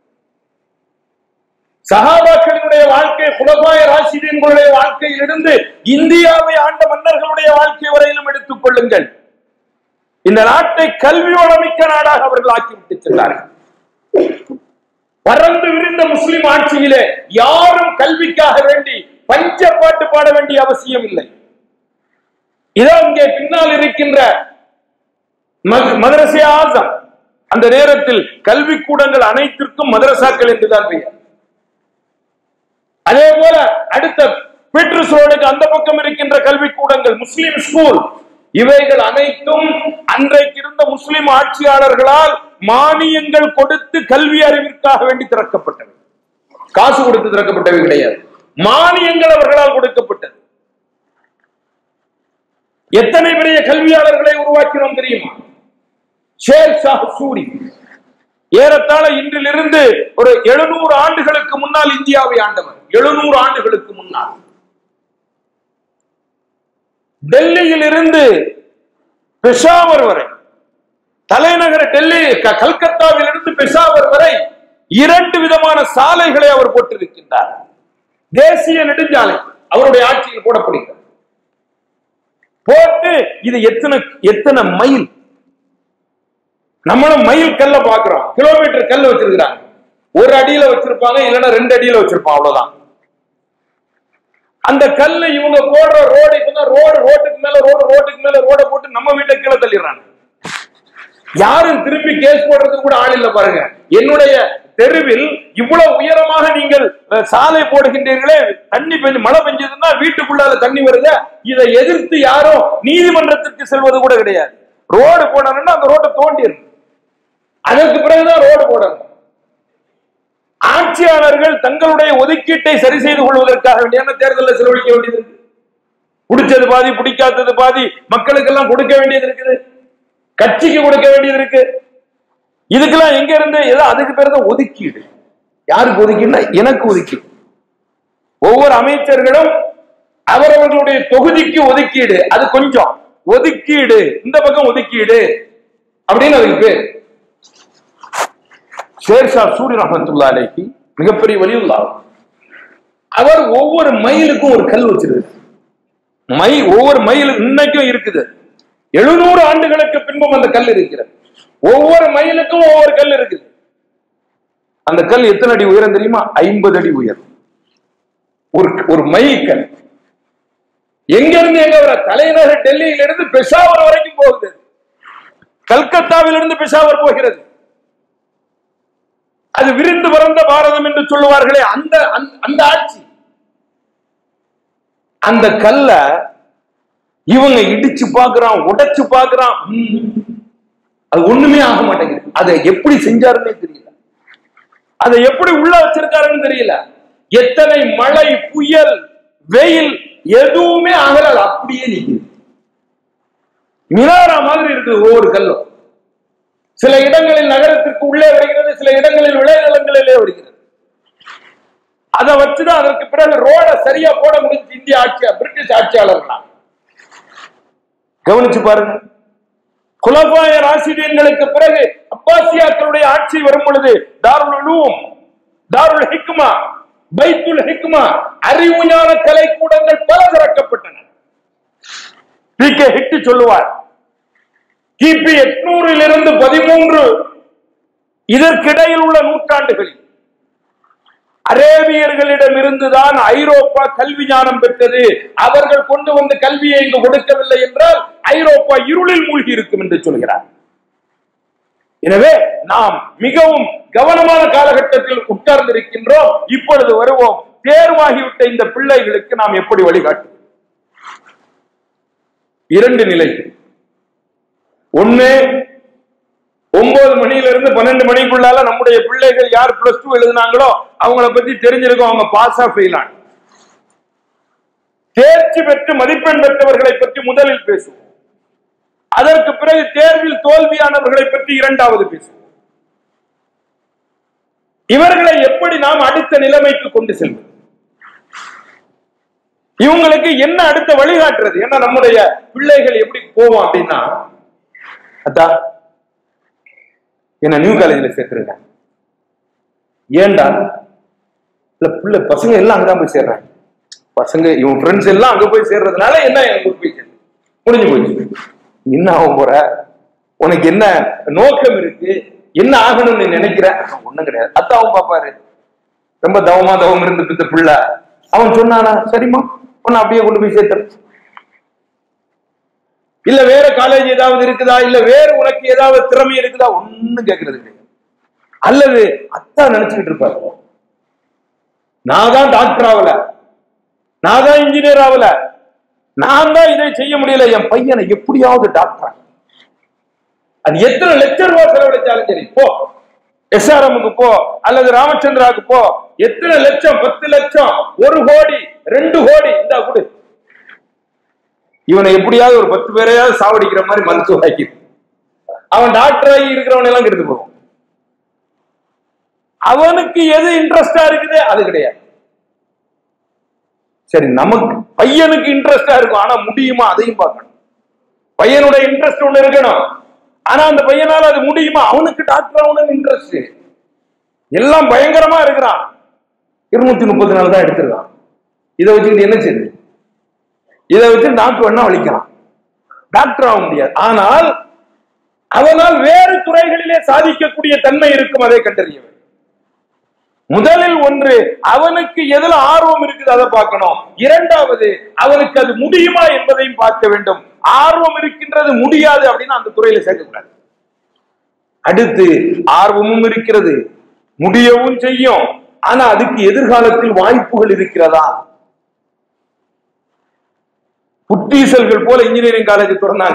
சஹாபாக்களினுடைய வாழ்க்கை குலபாய ராசிதீன்களுடைய வாழ்க்கையிலிருந்து இந்தியாவை ஆண்ட மன்னர்களுடைய வாழ்க்கை வரையிலும் எடுத்துக் கொள்ளுங்கள் இந்த நாட்டை கல்வி வளமிக்க நாடாக அவர்கள் ஆக்கிவிட்டு சென்றார்கள் பறந்து விரிந்த முஸ்லிம் ஆட்சியிலே யாரும் கல்விக்காக வேண்டி பஞ்ச பாட்டு பாட வேண்டிய அவசியம் இல்லை இதோ இங்கே பின்னால் இருக்கின்ற மத்- மதரசே ஆசம் அந்த நேரத்தில் கல்விக்கூடங்கள் அனைத்திற்கும் மதரசாக்கள் என்றுதான் பெயர் அதே போல அடுத்த பீட்ரஸ் ரோடுக்கு அந்த பக்கம் இருக்கின்ற கல்விக்கூடங்கள் முஸ்லிம் ஸ்கூல் இவைகள் அனைத்தும் அன்றைக்கு இருந்த முஸ்லிம் ஆட்சியாளர்களால் மானியங்கள் கொடுத்து கல்வி அறிவிற்காக வேண்டி திறக்கப்பட்டவை காசு கொடுத்து திறக்கப்பட்டவை கிடையாது மானியங்கள் அவர்களால் கொடுக்கப்பட்டது எத்தனை பெரிய கல்வியாளர்களை உருவாக்கினோம் தெரியுமா ஷேர் ஷாஹ் சூரி ஏறத்தாழ இன்றிலிருந்து ஒரு எழுநூறு ஆண்டுகளுக்கு முன்னால் இந்தியாவை ஆண்டவர் எழுநூறு ஆண்டுகளுக்கு முன்னால் டெல்லியில் இருந்து பெஷாவர் வரை தலைநகர டெல்லி க- கல்கத்தாவில் இருந்து பெஷாவர் வரை இரண்டு விதமான சாலைகளை அவர் போட்டிருக்கின்றார் தேசிய நெடுஞ்சாலை அவருடைய ஆட்சியில் போடப்படுகிறது போட்டு இது எத்தனை எத்தனை மைல் நம்மளும் மைல் கல்ல பாக்குறோம் கிலோமீட்டர் கல்ல வச்சிருக்கிறாங்க ஒரு அடியில வச்சிருப்பாங்க இல்லைன்னா ரெண்டு அடியில வச்சிருப்பான் அவ்வளவுதான் அந்த கல்லு இவங்க போடுற ரோடு இப்பதான் ரோடு ரோட்டுக்கு மேல ரோடு ரோட்டுக்கு மேல ரோட போட்டு நம்ம வீட்டை கீழே தள்ளிடுறாங்க யாரும் திருப்பி கேஸ் போடுறதுக்கு கூட ஆள் இல்ல பாருங்க என்னுடைய தெருவில் இவ்வளவு உயரமாக நீங்கள் அஹ், சாலை போடுகின்றீர்களே தண்ணி பெஞ்சு மழை பெஞ்சதுன்னா வீட்டுக்குள்ளால தண்ணி வருது இதை எதிர்த்து யாரும் நீதிமன்றத்திற்கு செல்வது கூட கிடையாது ரோடு போடணும்னா அந்த ரோட்டை தோண்டிடணும் அதற்கு பிறகுதான் ரோடு போடணும் ஆட்சியாளர்கள் தங்களுடைய ஒதுக்கீட்டை சரி செய்து கொள்வதற்காக வேண்டியான தேர்தலில் செலவழிக்க வேண்டியது இருக்கு பிடிச்சது பாதி பிடிக்காதது பாதி மக்களுக்கெல்லாம் கொடுக்க வேண்டியது இருக்குது கட்சிக்கு கொடுக்க வேண்டியது இருக்கு இதுக்கெல்லாம் எங்க இருந்து ஏதோ அதுக்கு பேர் தான் ஒதுக்கீடு யாருக்கு ஒதுக்கீடுனா எனக்கு ஒதுக்கீடு ஒவ்வொரு அமைச்சர்களும் அவரவர்களுடைய தொகுதிக்கு ஒதுக்கீடு அது கொஞ்சம் ஒதுக்கீடு இந்த பக்கம் ஒதுக்கீடு அப்படின்னு அதுக்கு பேர் ஷேர்ஷா சூரி ரஹமத்துல்லா அலைஹி மிகப்பெரிய வலியுல்லா அவர் ஒவ்வொரு மைலுக்கும் ஒரு கல் வச்சிருக்கு மை ஒவ்வொரு மைல் இன்னைக்கும் இருக்குது எழுநூறு ஆண்டுகளுக்கு பின்பும் அந்த கல் இருக்கிறது ஒவ்வொரு மைலுக்கும் ஒவ்வொரு கல் இருக்குது அந்த கல் எத்தனை அடி உயரம் தெரியுமா ஐம்பது அடி உயரம் ஒரு ஒரு மைல் கல் எங்க இருந்து எங்க வர தலைநகர் டெல்லியில இருந்து பெஷாவர் வரைக்கும் போகுது கல்கத்தாவில் இருந்து பெஷாவர் போகிறது அது விரிந்து பறந்த பாரதம் என்று சொல்லுவார்களே அந்த அந்த- அந்த ஆட்சி அந்த கல்ல இவங்க இடிச்சு பார்க்கறான் உடைச்சு பார்க்கறான் ம். அது ஒண்ணுமே ஆக மாட்டேங்குது அதை எப்படி செஞ்சாருன்னே தெரியல அதை எப்படி உள்ள வச்சிருக்காருன்னு தெரியல எத்தனை மழை புயல் வெயில் எதுவுமே ஆகல அது அப்படியே நிக்குது மினாரா மாதிரி இருக்குது ஒவ்வொரு கல்லும் சில இடங்களில் நகரத்திற்கு உள்ளே வருகிறது சில இடங்களில் விளைநிலங்களிலே வருகிறது அதை வச்சுதான் அதற்கு பிறகு ரோட சரியா போட முடிஞ்சு இந்திய ஆட்சியா பிரிட்டிஷ் ஆட்சியாளர்களால் கவனிச்சு பாருங்க குலபாய ராசிதீன்களுக்கு பிறகு அப்பாசியாக்களுடைய ஆட்சி வரும் பொழுது தாருல் உலூம் தாருல் ஹிக்மா பைத்துல் ஹிக்மா அறிவுஞான கலைக்கூடங்கள் பல திறக்கப்பட்டன பி கே ஹிட்டு சொல்லுவார் கிபி எட்நூறில் இருந்து பதிமூன்று இதற்கிடையில் உள்ள நூற்றாண்டுகளில் அரேபியர்களிடம் இருந்துதான் ஐரோப்பா கல்வி ஞானம் பெற்றது அவர்கள் கொண்டு வந்த கல்வியை இங்கு கொடுக்கவில்லை என்றால் ஐரோப்பா இருளில் மூழ்கி இருக்கும் என்று சொல்கிறார் எனவே நாம் மிகவும் கவனமான காலகட்டத்தில் உட்கார்ந்திருக்கின்றோம் இப்பொழுது வருவோம் தேர்வாகிவிட்ட இந்த பிள்ளைகளுக்கு நாம் எப்படி வழிகாட்டுவோம் இரண்டு நிலை ஒண்ணு ஒன்பது மணில இருந்து பன்னெண்டு மணிக்குள்ளால நம்முடைய பிள்ளைகள் யார் பிளஸ் டூ எழுதினாங்களோ அவங்கள பத்தி தெரிஞ்சிருக்கும் அவங்க பாஸா ஃபெயில் ஆன தேர்ச்சி பெற்று மதிப்பெண் பெற்றவர்களை பற்றி முதலில் பேசுவோம் அதற்கு பிறகு தேர்வில் தோல்வியானவர்களை பற்றி இரண்டாவது பேசுவோம் இவர்களை எப்படி நாம் அடுத்த நிலைமைக்கு கொண்டு செல்வது இவங்களுக்கு என்ன அடுத்த வழிகாட்டுறது ஏன்னா நம்முடைய பிள்ளைகள் எப்படி போவோம் அப்படின்னா அத்தா என்ன நியூ காலேஜ்ல சேர்த்துருங்க ஏன்டா இல்ல பிள்ளை பசங்க எல்லாம் அங்கதான் போய் சேர்றாங்க பசங்க இவன் ஃப்ரெண்ட்ஸ் எல்லாம் அங்க போய் சேர்றதுனால என்ன எனக்கு போய் சேர்ந்து முடிஞ்சு போச்சு என்ன ஆகும் போற உனக்கு என்ன நோக்கம் இருக்கு என்ன ஆகணும்னு நீ நினைக்கிற ஒண்ணும் கிடையாது அத்தாவும் பாப்பாரு ரொம்ப தவமா தவம் இருந்து பித்த பிள்ளை அவன் சொன்னானா சரிம்மா உன்னை அப்படியே கொண்டு போய் சேர்த்துற இல்ல வேற காலேஜ் ஏதாவது இருக்குதா இல்ல வேற உனக்கு ஏதாவது திறமை இருக்குதா ஒண்ணும் கேட்கறது கிடையாது அல்லது அத்தா நினைச்சுக்கிட்டு இருப்பாரு நான் தான் டாக்டர் ஆகல நான் தான் இன்ஜினியர் ஆகல நான் தான் இதை செய்ய முடியல என் பையனை எப்படியாவது டாக்டர் ஆக்கு. அது எத்தனை லட்சம் ரூபாய் செலவழிச்சாலும் சரி போ எஸ்ஆர்எம்க்கு போ அல்லது ராமச்சந்திராவுக்கு போ எத்தனை லட்சம் பத்து லட்சம் ஒரு கோடி ரெண்டு கோடி இந்தா கொடு இவனை எப்படியாவது ஒரு பத்து பேரையாவது சாவடிக்கிற மாதிரி மருத்துவம் ஆக்கி அவன் டாக்டர் ஆகி இருக்கிறவனை எல்லாம் கெடுத்து போவான் அவனுக்கு எது இன்ட்ரெஸ்டா இருக்குது அது கிடையாது சரி நமக்கு பையனுக்கு இன்ட்ரெஸ்டா இருக்கும் ஆனா முடியுமா அதையும் பார்க்கணும் பையனோட இன்ட்ரெஸ்ட் ஒண்ணு இருக்கணும் ஆனா அந்த பையனால அது முடியுமா அவனுக்கு டாக்டர் ஆகணும்னு இன்ட்ரெஸ்ட் எல்லாம் பயங்கரமா இருக்கிறான் இருநூத்தி முப்பத்தி நாலு தான் எடுத்திருக்கான் இதை வச்சுக்கிட்டு என்ன செய்யுது இதை வச்சு டாக்டர் வேணா வலிக்கலாம் டாக்டர் ஆக முடியாது ஆனால் அவனால் வேறு துறைகளிலே சாதிக்கக்கூடிய தன்மை இருக்கும் அதை கண்டறிய வேண்டும் முதலில் ஒன்று அவனுக்கு எதுல ஆர்வம் இருக்குது அதை பார்க்கணும் இரண்டாவது அவனுக்கு அது முடியுமா என்பதையும் பார்க்க வேண்டும் ஆர்வம் இருக்கின்றது முடியாது அப்படின்னா அந்த துறையில சேர்க்கக்கூடாது அடுத்து ஆர்வமும் இருக்கிறது முடியவும் செய்யும் ஆனா அதுக்கு எதிர்காலத்தில் வாய்ப்புகள் இருக்கிறதா புற்றீசல்கள் போல இன்ஜினியரிங் காலேஜ் திறந்தாங்க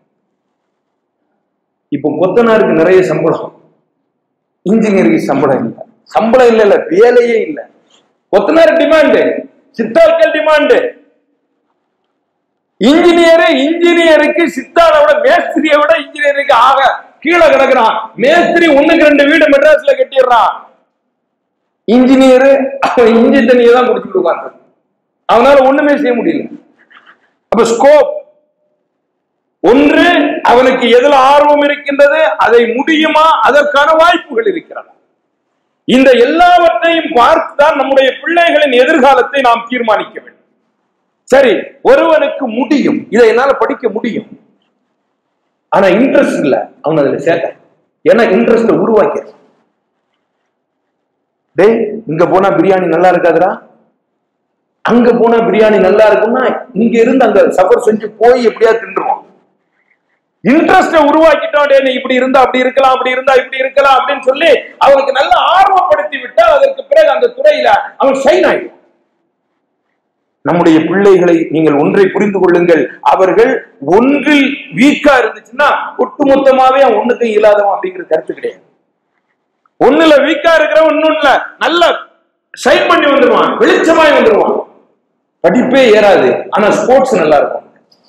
இப்போ கொத்தனாருக்கு நிறைய சம்பளம் இன்ஜினியருக்கு சம்பளம் இல்லை சம்பளம் இல்ல இல்ல வேலையே இல்ல கொத்தனார் டிமாண்டு சித்தாட்கள் டிமாண்டு இன்ஜினியர் இன்ஜினியருக்கு சித்தாளை விட மேஸ்திரியை விட இன்ஜினியருக்கு ஆக கீழே கிடக்குறான் மேஸ்திரி ஒண்ணுக்கு ரெண்டு வீடு மெட்ராஸ்ல கட்டிடுறான் இன்ஜினியர் அவன் இஞ்சி தண்ணியை தான் குடிச்சுட்டு உட்கார்ந்து அவனால ஒண்ணுமே செய்ய முடியல அப்ப ஸ்கோப் ஒன்று அவனுக்கு எதுல ஆர்வம் இருக்கின்றது அதை முடியுமா அதற்கான வாய்ப்புகள் இருக்கிறது இந்த எல்லாவற்றையும் பார்த்துதான் நம்முடைய பிள்ளைகளின் எதிர்காலத்தை நாம் தீர்மானிக்க வேண்டும் சரி ஒருவனுக்கு முடியும் இதை என்னால படிக்க முடியும் ஆனா இன்ட்ரெஸ்ட் இல்ல அவன் அதுல சேர்க்க ஏன்னா இன்ட்ரெஸ்ட உருவாக்க டேய் இங்க போனா பிரியாணி நல்லா இருக்காதுடா அங்க போனா பிரியாணி நல்லா இருக்கும்னா இங்க இருந்து அங்க சஃபர் செஞ்சு போய் எப்படியா தின்றுவான் இன்ட்ரெஸ்ட உருவாக்கிட்டோம் டே நீ இப்படி இருந்தா அப்படி இருக்கலாம் அப்படி இருந்தா இப்படி இருக்கலாம் அப்படின்னு சொல்லி அவனுக்கு நல்ல ஆர்வப்படுத்தி விட்டால் அதற்கு பிறகு அந்த துறையில அவன் ஷைன் ஆயிடும் நம்முடைய பிள்ளைகளை நீங்கள் ஒன்றை புரிந்து கொள்ளுங்கள் அவர்கள் ஒன்றில் வீக்கா இருந்துச்சுன்னா ஒட்டுமொத்தமாவே அவன் ஒண்ணுக்கு இயலாதவன் அப்படிங்கிற கருத்து கிடையாது ஒண்ணுல வீக்கா இருக்கிறவன் இன்னொன்னுல நல்ல ஷைன் பண்ணி வந்துருவான் வெளிச்சமாய் வந்துருவான் படிப்பே ஏறாது ஆனா ஸ்போர்ட்ஸ் நல்லா இருக்கும்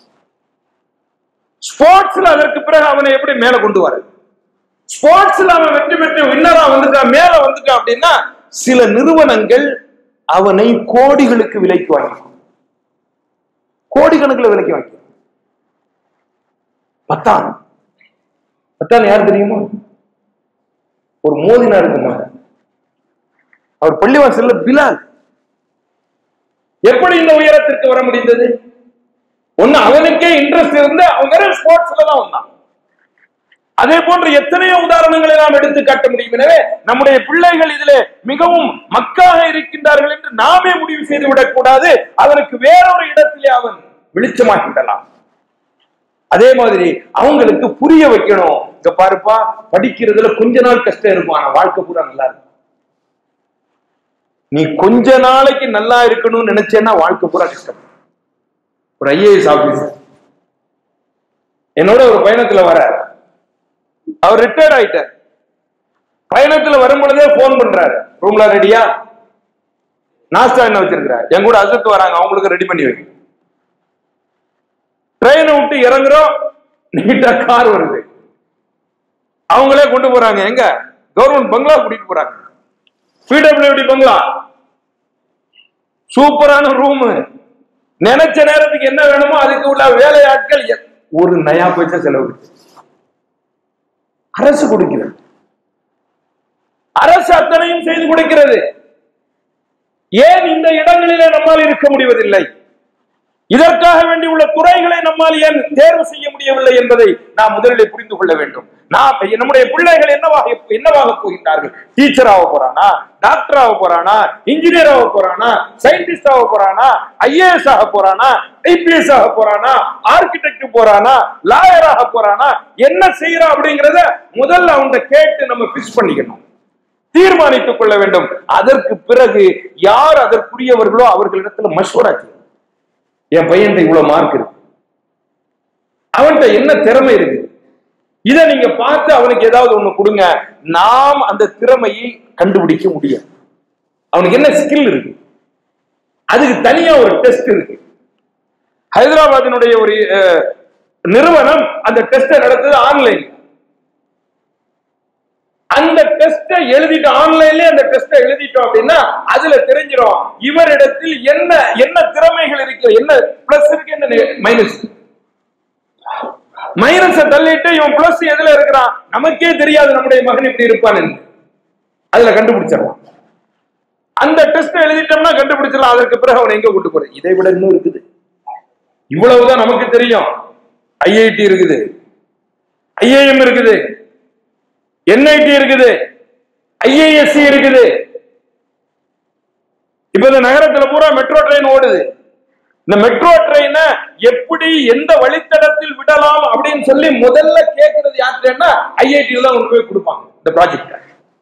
ஸ்போர்ட்ஸ்ல அதற்கு பிறகு அவனை எப்படி மேல கொண்டு வர ஸ்போர்ட்ஸ்ல அவன் வெற்றி பெற்று வின்னரா வந்துட்டான் மேல வந்துட்டான் அப்படின்னா சில நிறுவனங்கள் அவனை கோடிகளுக்கு விலைக்கு வாங்கி கோடிக்கணக்கில் விலைக்கு வாங்கி பத்தான் பத்தான் யார் தெரியுமா ஒரு மோதினா இருக்குமா அவர் பள்ளிவாசல்ல பிலால் எப்படி இந்த உயரத்திற்கு வர முடிந்தது ஒண்ணு அவனுக்கே இன்ட்ரெஸ்ட் இருந்து அவங்க ஸ்போர்ட்ஸ்ல தான் வந்தான் அதே போன்று எத்தனையோ உதாரணங்களை நாம் எடுத்து காட்ட முடியும் எனவே நம்முடைய பிள்ளைகள் இதிலே மிகவும் மக்காக இருக்கின்றார்கள் என்று நாமே முடிவு செய்து விடக்கூடாது அவனுக்கு வேறொரு இடத்திலே அவன் வெளிச்சமாக்கி விடலாம் அதே மாதிரி அவங்களுக்கு புரிய வைக்கணும் இங்க பாருப்பா படிக்கிறதுல கொஞ்ச நாள் கஷ்டம் இருக்கும் ஆனா வாழ்க்கை பூரா நல்லா இருக்கும் நீ கொஞ்ச நாளைக்கு நல்லா இருக்கணும்னு நினைச்சேன்னா வாழ்க்கை பூரா கஷ்டம் ஒரு ஐஏஎஸ் ஆபீசர் என்னோட ஒரு பயணத்துல வர அவர் ரிட்டையர்ட் ஆயிட்டார் பயணத்துல வரும் பொழுதே போன் பண்றாரு ரூம்ல ரெடியா நாஸ்டா என்ன வச்சிருக்கிறார் என் கூட அசத்து வராங்க அவங்களுக்கு ரெடி பண்ணி வைங்க ட்ரெயினை விட்டு இறங்குறோம் நீட்டா கார் வருது அவங்களே கொண்டு போறாங்க எங்க கவர்மெண்ட் பங்களா கூட்டிட்டு போறாங்க பிடபிள்யூடி பங்களா சூப்பரான ரூம் நினைச்ச நேரத்துக்கு என்ன வேணுமோ அதுக்கு உள்ள வேலையாட்கள் எ- ஒரு நயா பைசா செலவு அரசு கொடுக்கிறது அரசு அத்தனையும் செய்து கொடுக்கிறது ஏன் இந்த இடங்களிலே நம்மால் இருக்க முடிவதில்லை இதற்காக வேண்டி உள்ள துறைகளை நம்மால் ஏன் தேர்வு செய்ய முடியவில்லை என்பதை நாம் முதலில் புரிந்து கொள்ள வேண்டும் நாம் நம்முடைய பிள்ளைகள் என்னவாக என்னவாக போகின்றார்கள் டீச்சர் ஆக போறானா டாக்டர் ஆக போறானா இன்ஜினியர் ஆக போறானா சயின்டிஸ்ட் ஆக போறானா ஐஏஎஸ் ஆக போறானா ஐபிஎஸ் ஆக போறானா ஆர்கிடெக்ட் போறானா லாயர் ஆக போறானா என்ன செய்யறான் அப்படிங்கறத முதல்ல அவங்க கேட்டு நம்ம பிக்ஸ் பண்ணிக்கணும் தீர்மானித்துக் கொள்ள வேண்டும் அதற்கு பிறகு யார் அதற்குரியவர்களோ அவர்களிடத்துல மஷ்வரா செய்யணும் என் பையன்ட்ட இவ்வளவு மார்க் இருக்கு அவன்கிட்ட என்ன திறமை இருக்கு இத நீங்க பார்த்து அவனுக்கு ஏதாவது ஒண்ணு கொடுங்க நாம் அந்த திறமையை கண்டுபிடிக்க முடியும் அவனுக்கு என்ன ஸ்கில் இருக்கு அதுக்கு தனியா ஒரு டெஸ்ட் இருக்கு ஹைதராபாத்தினுடைய ஒரு அஹ், நிறுவனம் அந்த டெஸ்ட நடத்துது ஆன்லைன் அந்த டெஸ்ட எழுதிட்டு ஆன்லைன்ல அந்த டெஸ்ட எழுதிட்டோம் அப்படின்னா அதுல தெரிஞ்சிடும் இவரிடத்தில் என்ன என்ன திறமைகள் இருக்கு என்ன பிளஸ் இருக்கு என்ன மைனஸ் மைனஸ தள்ளிட்டு இவன் பிளஸ் எதுல இருக்கிறான் நமக்கே தெரியாது நம்முடைய மகன் இப்படி இருப்பான் என்று அதுல கண்டுபிடிச்சிடலாம் அந்த டெஸ்ட் எழுதிட்டோம்னா கண்டுபிடிச்சிடலாம் அதற்கு பிறகு அவன் எங்க கூட்டு போறது இதை விட இன்னும் இருக்குது இவ்வளவுதான் நமக்கு தெரியும் ஐஐடி இருக்குது ஐஏஎம் இருக்குது என்ஐடி இருக்குது ஐஏஎஸ்சி இருக்குது இப்ப இந்த நகரத்துல பூரா மெட்ரோ ட்ரெயின் ஓடுது இந்த மெட்ரோ ட்ரெயினை எப்படி எந்த வழித்தடத்தில் விடலாம் அப்படின்னு சொல்லி முதல்ல கேட்கறது யாருன்னா ஐஐடியில தான் கொண்டு போய் கொடுப்பாங்க இந்த ப்ராஜெக்ட்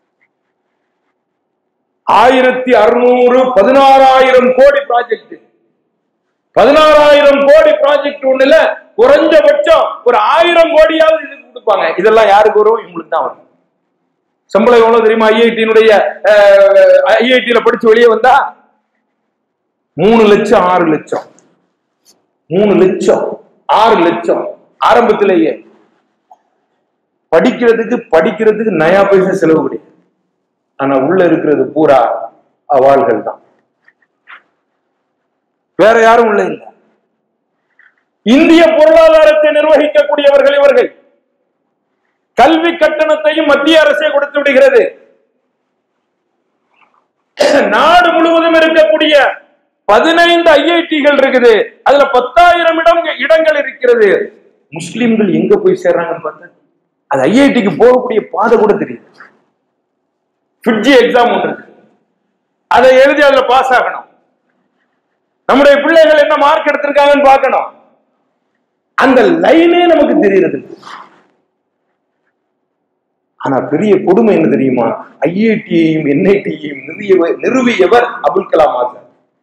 ஆயிரத்தி அறுநூறு பதினாறாயிரம் கோடி ப்ராஜெக்ட் பதினாறாயிரம் கோடி ப்ராஜெக்ட் ஒண்ணுல குறைஞ்சபட்சம் ஒரு ஆயிரம் கோடியாவது இதுக்கு கொடுப்பாங்க இதெல்லாம் யாருக்கு வரும் இவங்களுக்கு தான் வரும் சம்பளம் எவ்வளவு தெரியுமா ஐஐடியினுடைய ஐஐடியில படிச்சு வெளியே வந்தா மூணு லட்சம் ஆறு லட்சம் மூணு லட்சம் ஆறு லட்சம் ஆரம்பத்திலேயே படிக்கிறதுக்கு படிக்கிறதுக்கு நயா பைசா செலவு கிடையாது ஆனா உள்ள இருக்கிறது பூரா அவாள்கள் தான் வேற யாரும் உள்ள இல்ல இந்திய பொருளாதாரத்தை நிர்வகிக்கக்கூடியவர்கள் இவர்கள் கல்வி கட்டணத்தையும் மத்திய அரசே கொடுத்து விடுகிறது நாடு முழுவதும் இருக்கக்கூடிய பதினைந்து ஐஐடிகள் இருக்குது அதுல பத்தாயிரம் இடம் இடங்கள் இருக்கிறது முஸ்லிம்கள் எங்க போய் சேர்றாங்கன்னு பார்த்தா அது ஐஐடிக்கு போகக்கூடிய பாதை கூட தெரியுது ஃபிட்ஜி எக்ஸாம் ஒன்று இருக்கு அதை எழுதி அதுல பாஸ் ஆகணும் நம்முடைய பிள்ளைகள் என்ன மார்க் எடுத்திருக்காங்கன்னு பார்க்கணும் அந்த லைனே நமக்கு தெரிகிறது ஆனா பெரிய கொடுமை என்ன தெரியுமா ஐஐடியையும் என்ஐடியையும் நிறுவியவர் நிறுவியவர் அபுல் கலாம் ஆசாத்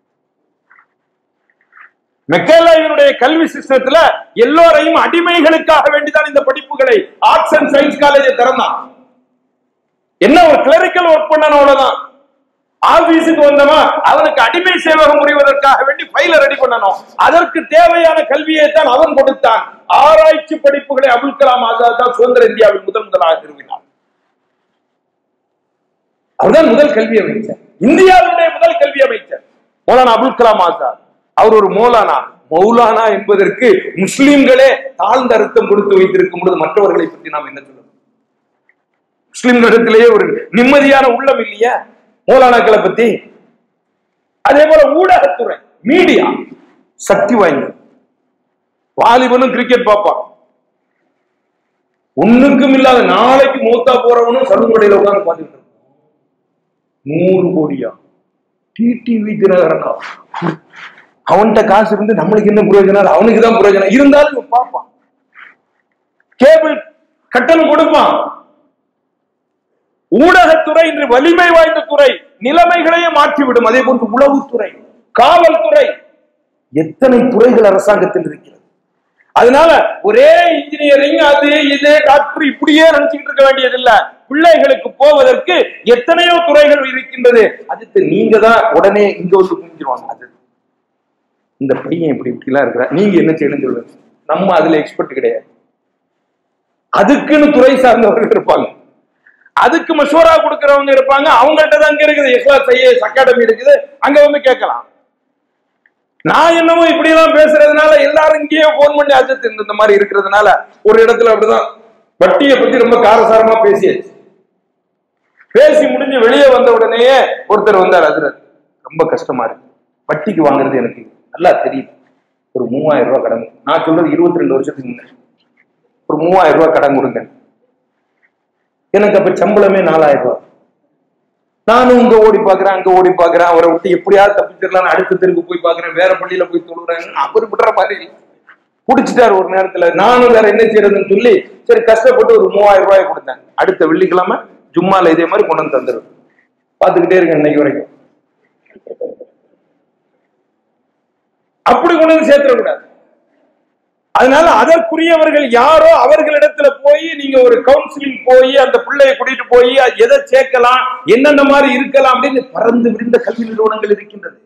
மெக்கேலாவினுடைய கல்வி சிஸ்டத்துல எல்லோரையும் அடிமைகளுக்காக வேண்டிதான் இந்த படிப்புகளை ஆர்ட்ஸ் அண்ட் சயின்ஸ் காலேஜை திறந்தான் என்ன ஒரு கிளரிக்கல் ஒர்க் பண்ணணும் அவ்வளவுதான் ஆபீஸுக்கு வந்தவா அவனுக்கு அடிமை சேவகம் புரிவதற்காக வேண்டி ஃபைல ரெடி பண்ணணும் அதற்கு தேவையான கல்வியை தான் அவன் கொடுத்தான் ஆராய்ச்சி படிப்புகளை அபுல் கலாம் ஆசாத் தான் சுதந்திர இந்தியாவில் முதல் முதலாக நிறுவினார் அவர்தான் முதல் கல்வி அமைச்சர் இந்தியாவுடைய முதல் கல்வி அமைச்சர் மௌலானா அபுல் கலாம் ஆசாத் அவர் ஒரு மௌலானா மௌலானா என்பதற்கு முஸ்லிம்களே தாழ்ந்த அர்த்தம் கொடுத்து வைத்திருக்கும் பொழுது மற்றவர்களை பற்றி நாம் என்ன சொல்லணும் முஸ்லிம்களிடத்திலேயே ஒரு நிம்மதியான உள்ளம் இல்லையா மௌலானாக்களை பத்தி அதே போல ஊடகத்துறை மீடியா சக்தி வாய்ந்தது வாலிபனும் கிரிக்கெட் பார்ப்பான் ஒண்ணுக்கும் இல்லாத நாளைக்கு மூத்தா போறவனும் சலுகடையில உட்கார்ந்து பார்த்துட்டு இருப்பான் நூறு கோடியா டிடிவி தினகரனா அவன்கிட்ட காசு இருந்து நம்மளுக்கு என்ன பிரயோஜனம் அவனுக்கு தான் பிரயோஜனம் இருந்தாலும் இவன் பார்ப்பான் கேபிள் கட்டணம் கொடுப்பான் ஊடகத்துறை இன்று வலிமை வாய்ந்த துறை நிலைமைகளையே மாற்றிவிடும் அதே போன்று உளவுத்துறை காவல்துறை எத்தனை துறைகள் அரசாங்கத்தில் இருக்கிறது அதனால ஒரே இன்ஜினியரிங் அது இது டாக்டர் இப்படியே நினைச்சுக்கிட்டு இருக்க வேண்டியது இல்ல பிள்ளைகளுக்கு போவதற்கு எத்தனையோ துறைகள் இருக்கின்றது அதுக்கு நீங்க தான் உடனே இங்க வந்து குமிஞ்சிருவாங்க அது இந்த பையன் இப்படி இப்படிலாம் இருக்கிற நீங்க என்ன செய்யணும்னு சொல்லுங்க நம்ம அதுல எக்ஸ்பர்ட் கிடையாது அதுக்குன்னு துறை சார்ந்தவர்கள் இருப்பாங்க அதுக்கு மசோரா கொடுக்கறவங்க இருப்பாங்க அவங்கள்ட்ட தான் அங்க இருக்குது இஸ்லாத் ஐஏஎஸ் அகாடமி இருக்குது அங்க வந்து கேட்கலாம் நான் என்னமோ இப்படி எல்லாம் பேசுறதுனால எல்லாரும் இங்கேயே போன் பண்ணி அஜித் இந்த இந்த மாதிரி இருக்கிறதுனால ஒரு இடத்துல அப்படிதான் வட்டியை பத்தி ரொம்ப காரசாரமா பேசியாச்சு பேசி முடிஞ்சு வெளியே வந்த உடனேயே ஒருத்தர் வந்தார் அதுல ரொம்ப கஷ்டமா இருக்கு வட்டிக்கு வாங்குறது எனக்கு நல்லா தெரியுது ஒரு மூவாயிரம் ரூபாய் கடன் நான் சொல்றது இருபத்தி ரெண்டு வருஷத்துக்கு முன்ன ஒரு மூவாயிரம் ரூபாய் கடன் கொடுங்க எனக்கு அப்ப சம்பளமே நாலாயிரம் ரூபாய் நானும் இங்க ஓடி பாக்குறேன் அங்க ஓடி பாக்குறேன் அவரை விட்டு எப்படியாவது தப்பிச்சிடலாம் அடுத்த தெருக்கு போய் பாக்குறேன் வேற பள்ளியில போய் தொழுறேன் அவர் விடுற மாதிரி இல்லை. புடிச்சிட்டாரு ஒரு நேரத்துல நானும் வேற என்ன செய்யறதுன்னு சொல்லி சரி கஷ்டப்பட்டு ஒரு மூவாயிரம் ரூபாய் கொடுத்தேன் அடுத்த வெள்ளிக்கிழமை ஜும்மால இதே மாதிரி கொண்டு வந்து தந்துடும் பாத்துக்கிட்டே இருக்கேன் இன்னைக்கு வரைக்கும் அப்படி கொண்டு வந்து சேர்த்துடக்கூடாது அதனால அதற்குரியவர்கள் யாரோ அவர்களிடத்துல போய் நீங்க ஒரு கவுன்சிலிங் போய் அந்த பிள்ளையை கூட்டிட்டு போய் அது எதை சேர்க்கலாம் என்னென்ன மாதிரி இருக்கலாம் அப்படின்னு பறந்து விரிந்த கல்வி நிறுவனங்கள் இருக்கின்றது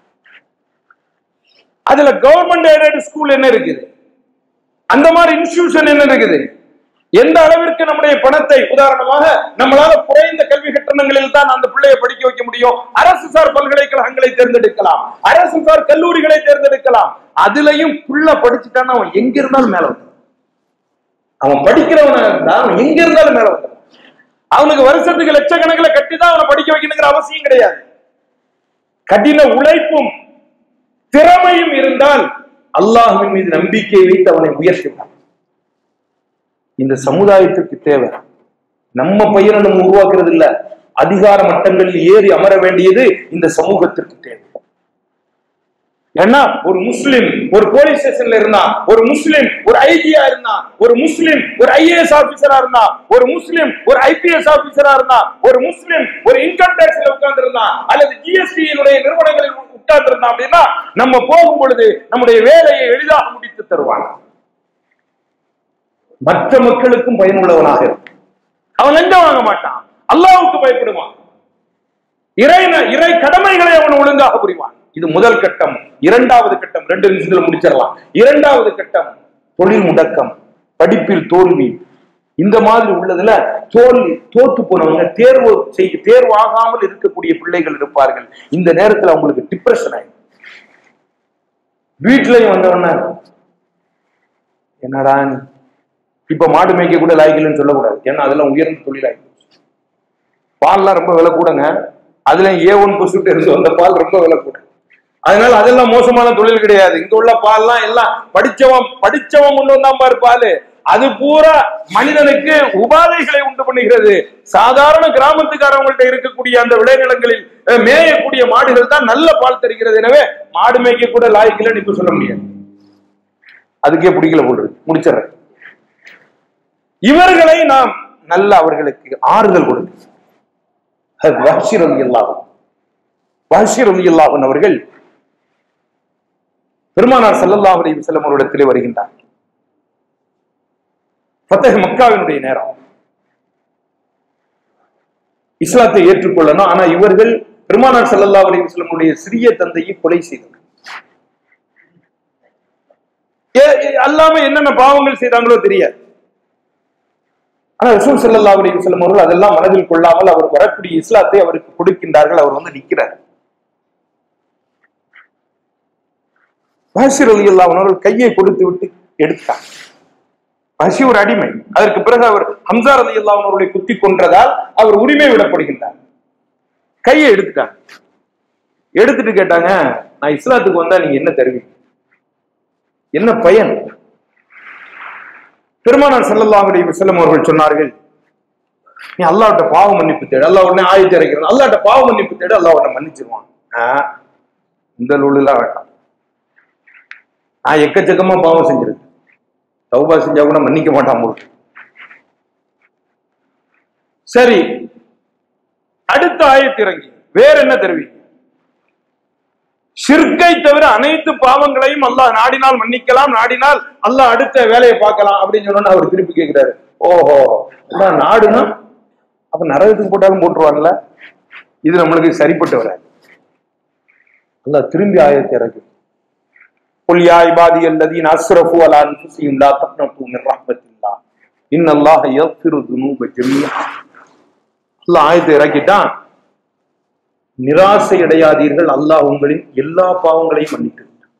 அதுல கவர்மெண்ட் எய்டட் ஸ்கூல் என்ன இருக்குது அந்த மாதிரி இன்ஸ்டிடியூஷன் என்ன இருக்குது எந்த அளவிற்கு நம்முடைய பணத்தை உதாரணமாக நம்மளால குறைந்த கல்வி கட்டணங்களில் தான் அந்த பிள்ளையை படிக்க வைக்க முடியும் அரசு சார் பல்கலைக்கழகங்களை தேர்ந்தெடுக்கலாம் அரசு சார் கல்லூரிகளை தேர்ந்தெடுக்கலாம் அதுலயும் புள்ள படிச்சுட்டான்னா அவன் எங்க இருந்தாலும் மேல வந்து அவன் படிக்கிறவனா இருந்தா அவன் எங்க இருந்தாலும் மேல வந்து அவனுக்கு வருஷத்துக்கு லட்சக்கணக்கில் கட்டி தான் அவனை படிக்க வைக்கணுங்கிற அவசியம் கிடையாது கடின உழைப்பும் திறமையும் இருந்தால் அல்லாஹ்வின் மீது நம்பிக்கை வைத்து அவனை உயர்த்துவான் இந்த சமுதாயத்திற்கு தேவை நம்ம பையனை நம்ம உருவாக்குறது இல்ல அதிகார மட்டங்களில் ஏறி அமர வேண்டியது இந்த சமூகத்திற்கு தேவை ஏன்னா ஒரு முஸ்லிம் ஒரு போலீஸ் ஸ்டேஷன்ல இருந்தா ஒரு முஸ்லிம் ஒரு ஐஜியா இருந்தா ஒரு முஸ்லிம் ஒரு ஐஏஎஸ் ஆபீசரா இருந்தா ஒரு முஸ்லிம் ஒரு ஐபிஎஸ் ஆபீசரா இருந்தா ஒரு முஸ்லிம் ஒரு இன்கம் டேக்ஸ்ல உட்கார்ந்து இருந்தா அல்லது ஜிஎஸ்டி நிறுவனங்களில் உட்கார்ந்து இருந்தா அப்படின்னா நம்ம போகும் பொழுது நம்முடைய வேலையை எளிதாக முடித்து தருவாங்க மற்ற மக்களுக்கும் பயனுள்ளவனாக இருக்கும் அவன் லஞ்சம் வாங்க மாட்டான் அல்லாவுக்கு பயப்படுவான் இறை இறை கடமைகளை அவன் ஒழுங்காக புரிவான் இது முதல் கட்டம் இரண்டாவது கட்டம் ரெண்டு நிமிஷத்துல முடிச்சிடலாம் இரண்டாவது கட்டம் தொழில் முடக்கம் படிப்பில் தோல்வி இந்த மாதிரி உள்ளதுல தோல்வி தோத்து போனவங்க தேர்வு செய்ய தேர்வாகாமல் இருக்கக்கூடிய பிள்ளைகள் இருப்பார்கள் இந்த நேரத்துல அவங்களுக்கு டிப்ரெஷன் ஆயிடும் வீட்லயும் வந்தவன என்னடா நீ? இப்ப மாடு மேய்க்க கூட லாய்க்கலன்னு சொல்லக்கூடாது ஏன்னா அதெல்லாம் உயர்ந்த தொழிலாகி பால்லாம் ரொம்ப விலை கூடங்க அதுல ஏ ஒன் பர்சன்ட் இருந்து அந்த பால் ரொம்ப விலை கூட அதனால அதெல்லாம் மோசமான தொழில் கிடையாது இங்க உள்ள பால்லாம் எல்லாம் படிச்சவன் படிச்சவன் கொண்டு வந்தான் பாரு பால் அது பூரா மனிதனுக்கு உபாதைகளை உண்டு பண்ணுகிறது சாதாரண கிராமத்துக்காரவங்கள்ட்ட இருக்கக்கூடிய அந்த விளைநிலங்களில் அஹ், மேயக்கூடிய மாடுகள் தான் நல்ல பால் தருகிறது எனவே மாடு மேய்க்க கூட லாய்க்கலன்னு இப்ப சொல்ல முடியாது அதுக்கே பிடிக்கல போடுறது முடிச்சிடுறேன் இவர்களை நாம் நல்ல அவர்களுக்கு ஆறுதல் கொடுத்து வாஷிர் அலி அல்லாஹன் வாஷிர் அலி அல்லாஹன் அவர்கள் பெருமானார் ஸல்லல்லாஹு அலைஹி வஸல்லம் அவரிடத்திலே வருகின்றார் ஃபத்தஹ் மக்காவினுடைய நேரம் இஸ்லாத்தை ஏற்றுக்கொள்ளணும் ஆனா இவர்கள் பெருமானார் ஸல்லல்லாஹு அலைஹி வஸல்லமுடைய சிறிய தந்தையை கொலை செய்தனர் ஏ- ஏ- அல்லாம என்னென்ன பாவங்கள் செய்தாங்களோ தெரியாது ஆனா ரசூல் ஸல்லல்லாஹு அலைஹி வஸல்லம் அவர்கள் அதெல்லாம் மனதில் கொள்ளாமல் அவர் வரக்கூடிய இஸ்லாத்தை அவருக்கு கொடுக்கின்றார்கள் அவர் வந்து நிக்கிறார் பாசிர் அலி அவர்கள் கையை கொடுத்து விட்டு எடுத்தார் பசி ஒரு அடிமை அதற்கு பிறகு அவர் ஹம்சார் அலி அவர்களை குத்தி கொன்றதால் அவர் உரிமை விடப்படுகின்றார் கையை எடுத்துட்டாங்க எடுத்துட்டு கேட்டாங்க நான் இஸ்லாத்துக்கு வந்தா நீங்க என்ன தருவீங்க என்ன பயன் பெருமானார் ஸல்லல்லாஹு அலைஹி வஸல்லம் அவர்கள் சொன்னார்கள் நீ அல்லாஹ்ட்ட பாவ மன்னிப்பு தேடு அல்லாஹ் உடனே ஆயத்தை இறக்கிறான் அல்லாஹ்ட்ட பாவ மன்னிப்பு தேடு அல்லாஹ் உடனே மன்னிச்சிருவான் ஆ, இந்த லூலுலாம் வேண்டாம் நான் எக்கச்சக்கமா பாவம் செஞ்சிருக்கேன் தௌபா செஞ்சா கூட மன்னிக்க மாட்டான் போல. சரி அடுத்த ஆயத்து இறங்கி வேற என்ன தருவீங்க ஷிர்கை தவிர அனைத்து பாவங்களையும் அல்லாஹ் நாடினால் மன்னிக்கலாம் நாடினால் அல்லாஹ் அடுத்த வேலையை பார்க்கலாம் அப்படின்னு சொன்னா அவர் திருப்பி கேட்கிறாரு ஓஹோ அல்லாஹ் நாடுனா அப்ப நரகத்துக்கு போட்டாலும் போட்டுருவாங்கல்ல இது நம்மளுக்கு சரிப்பட்டு வராது அல்லாஹ் திரும்பி ஆயத்தை இறக்கு قل يا عبادي الذين اسرفوا على انفسهم لا تقنطوا من رحمة الله ان الله يغفر الذنوب جميعا அல்லாஹ் ஆயத்தை இறக்கிட்டான் நிராசை அடையாதீர்கள் அல்லாஹ் உங்களின் எல்லா பாவங்களையும் மன்னித்து விட்டான்.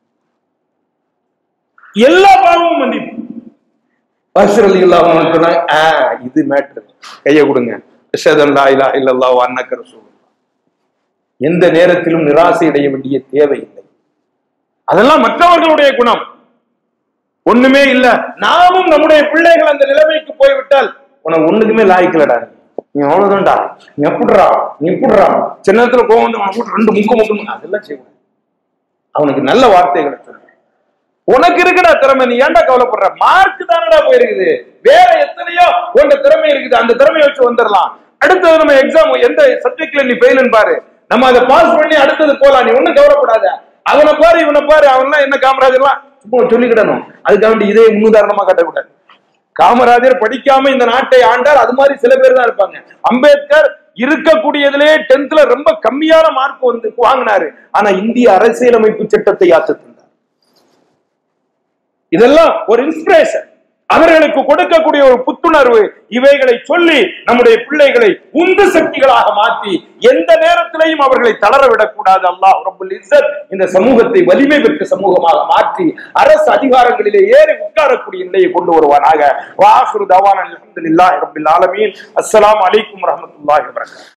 எல்லா பாவமும் மன்னிப்பு பாஷர் அலி அல்லாஹ் சொன்னாங்க ஆ இது மேட்ரு கையை கொடுங்க அஷ்ஹது அல்லா இலாஹ இல்லல்லாஹ் வ அன்னக ரசூலுல்லாஹ் எந்த நேரத்திலும் நிராசை அடைய வேண்டிய தேவையில்லை அதெல்லாம் மற்றவர்களுடைய குணம் ஒண்ணுமே இல்ல நாமும் நம்முடைய பிள்ளைகள் அந்த நிலைமைக்கு போய்விட்டால் உனக்கு ஒண்ணுக்குமே லாய்க்கலடா நீ அவ்வளவுதான்டா நீ எப்படிடா நீ எப்படிடா சின்ன நேரத்துல கோவம் வந்து அவனை போட்டு ரெண்டு முக்கு முக்கு அதெல்லாம் செய்யக்கூடாது அவனுக்கு நல்ல வார்த்தைகளை சொல்லு உனக்கு இருக்குடா திறமை நீ ஏன்டா கவலைப்படுற மார்க் தானடா போயிருக்குது வேற எத்தனையோ உன்ட திறமை இருக்குது அந்த திறமையை வச்சு வந்துடலாம் அடுத்தது நம்ம எக்ஸாம் எந்த சப்ஜெக்ட்ல நீ ஃபெயில்னு பாரு நம்ம அதை பாஸ் பண்ணி அடுத்தது போலாம் நீ ஒண்ணும் கவலைப்படாத அவனை பாரு இவனை பாரு அவன்லாம் என்ன காமராஜர்லாம் சும்மா சொல்லிக்கிடணும் அதுக்காக வேண்டி இதே முன்னுதாரணமா காட்டக்கூடாது காமராஜர் படிக்காம இந்த நாட்டை ஆண்டார் அது மாதிரி சில பேர் தான் இருப்பாங்க அம்பேத்கர் இருக்கக்கூடியதிலே டென்த்ல ரொம்ப கம்மியான மார்க் வந்து வாங்கினாரு ஆனா இந்திய அரசியலமைப்பு சட்டத்தை யாத்து தந்தார் இதெல்லாம் ஒரு இன்ஸ்பிரேஷன் அவர்களுக்கு கொடுக்கக்கூடிய ஒரு புத்துணர்வு இவைகளை சொல்லி நம்முடைய பிள்ளைகளை உந்து சக்திகளாக மாற்றி எந்த நேரத்திலையும் அவர்களை தளர விடக்கூடாது அல்லாஹ் ரபுல் இஸ்ஸத் இந்த சமூகத்தை வலிமை பெற்ற சமூகமாக மாற்றி அரசு அதிகாரங்களிலே ஏறி உட்காரக்கூடிய நிலையை கொண்டு வருவானாக வாஹிரு தவான அல்ஹம்துலில்லாஹி ரப்பில் ஆலமீன் அஸ்ஸலாமு அலைக்கும் வரஹ்மத்துல்லாஹி வபரகாத்துஹு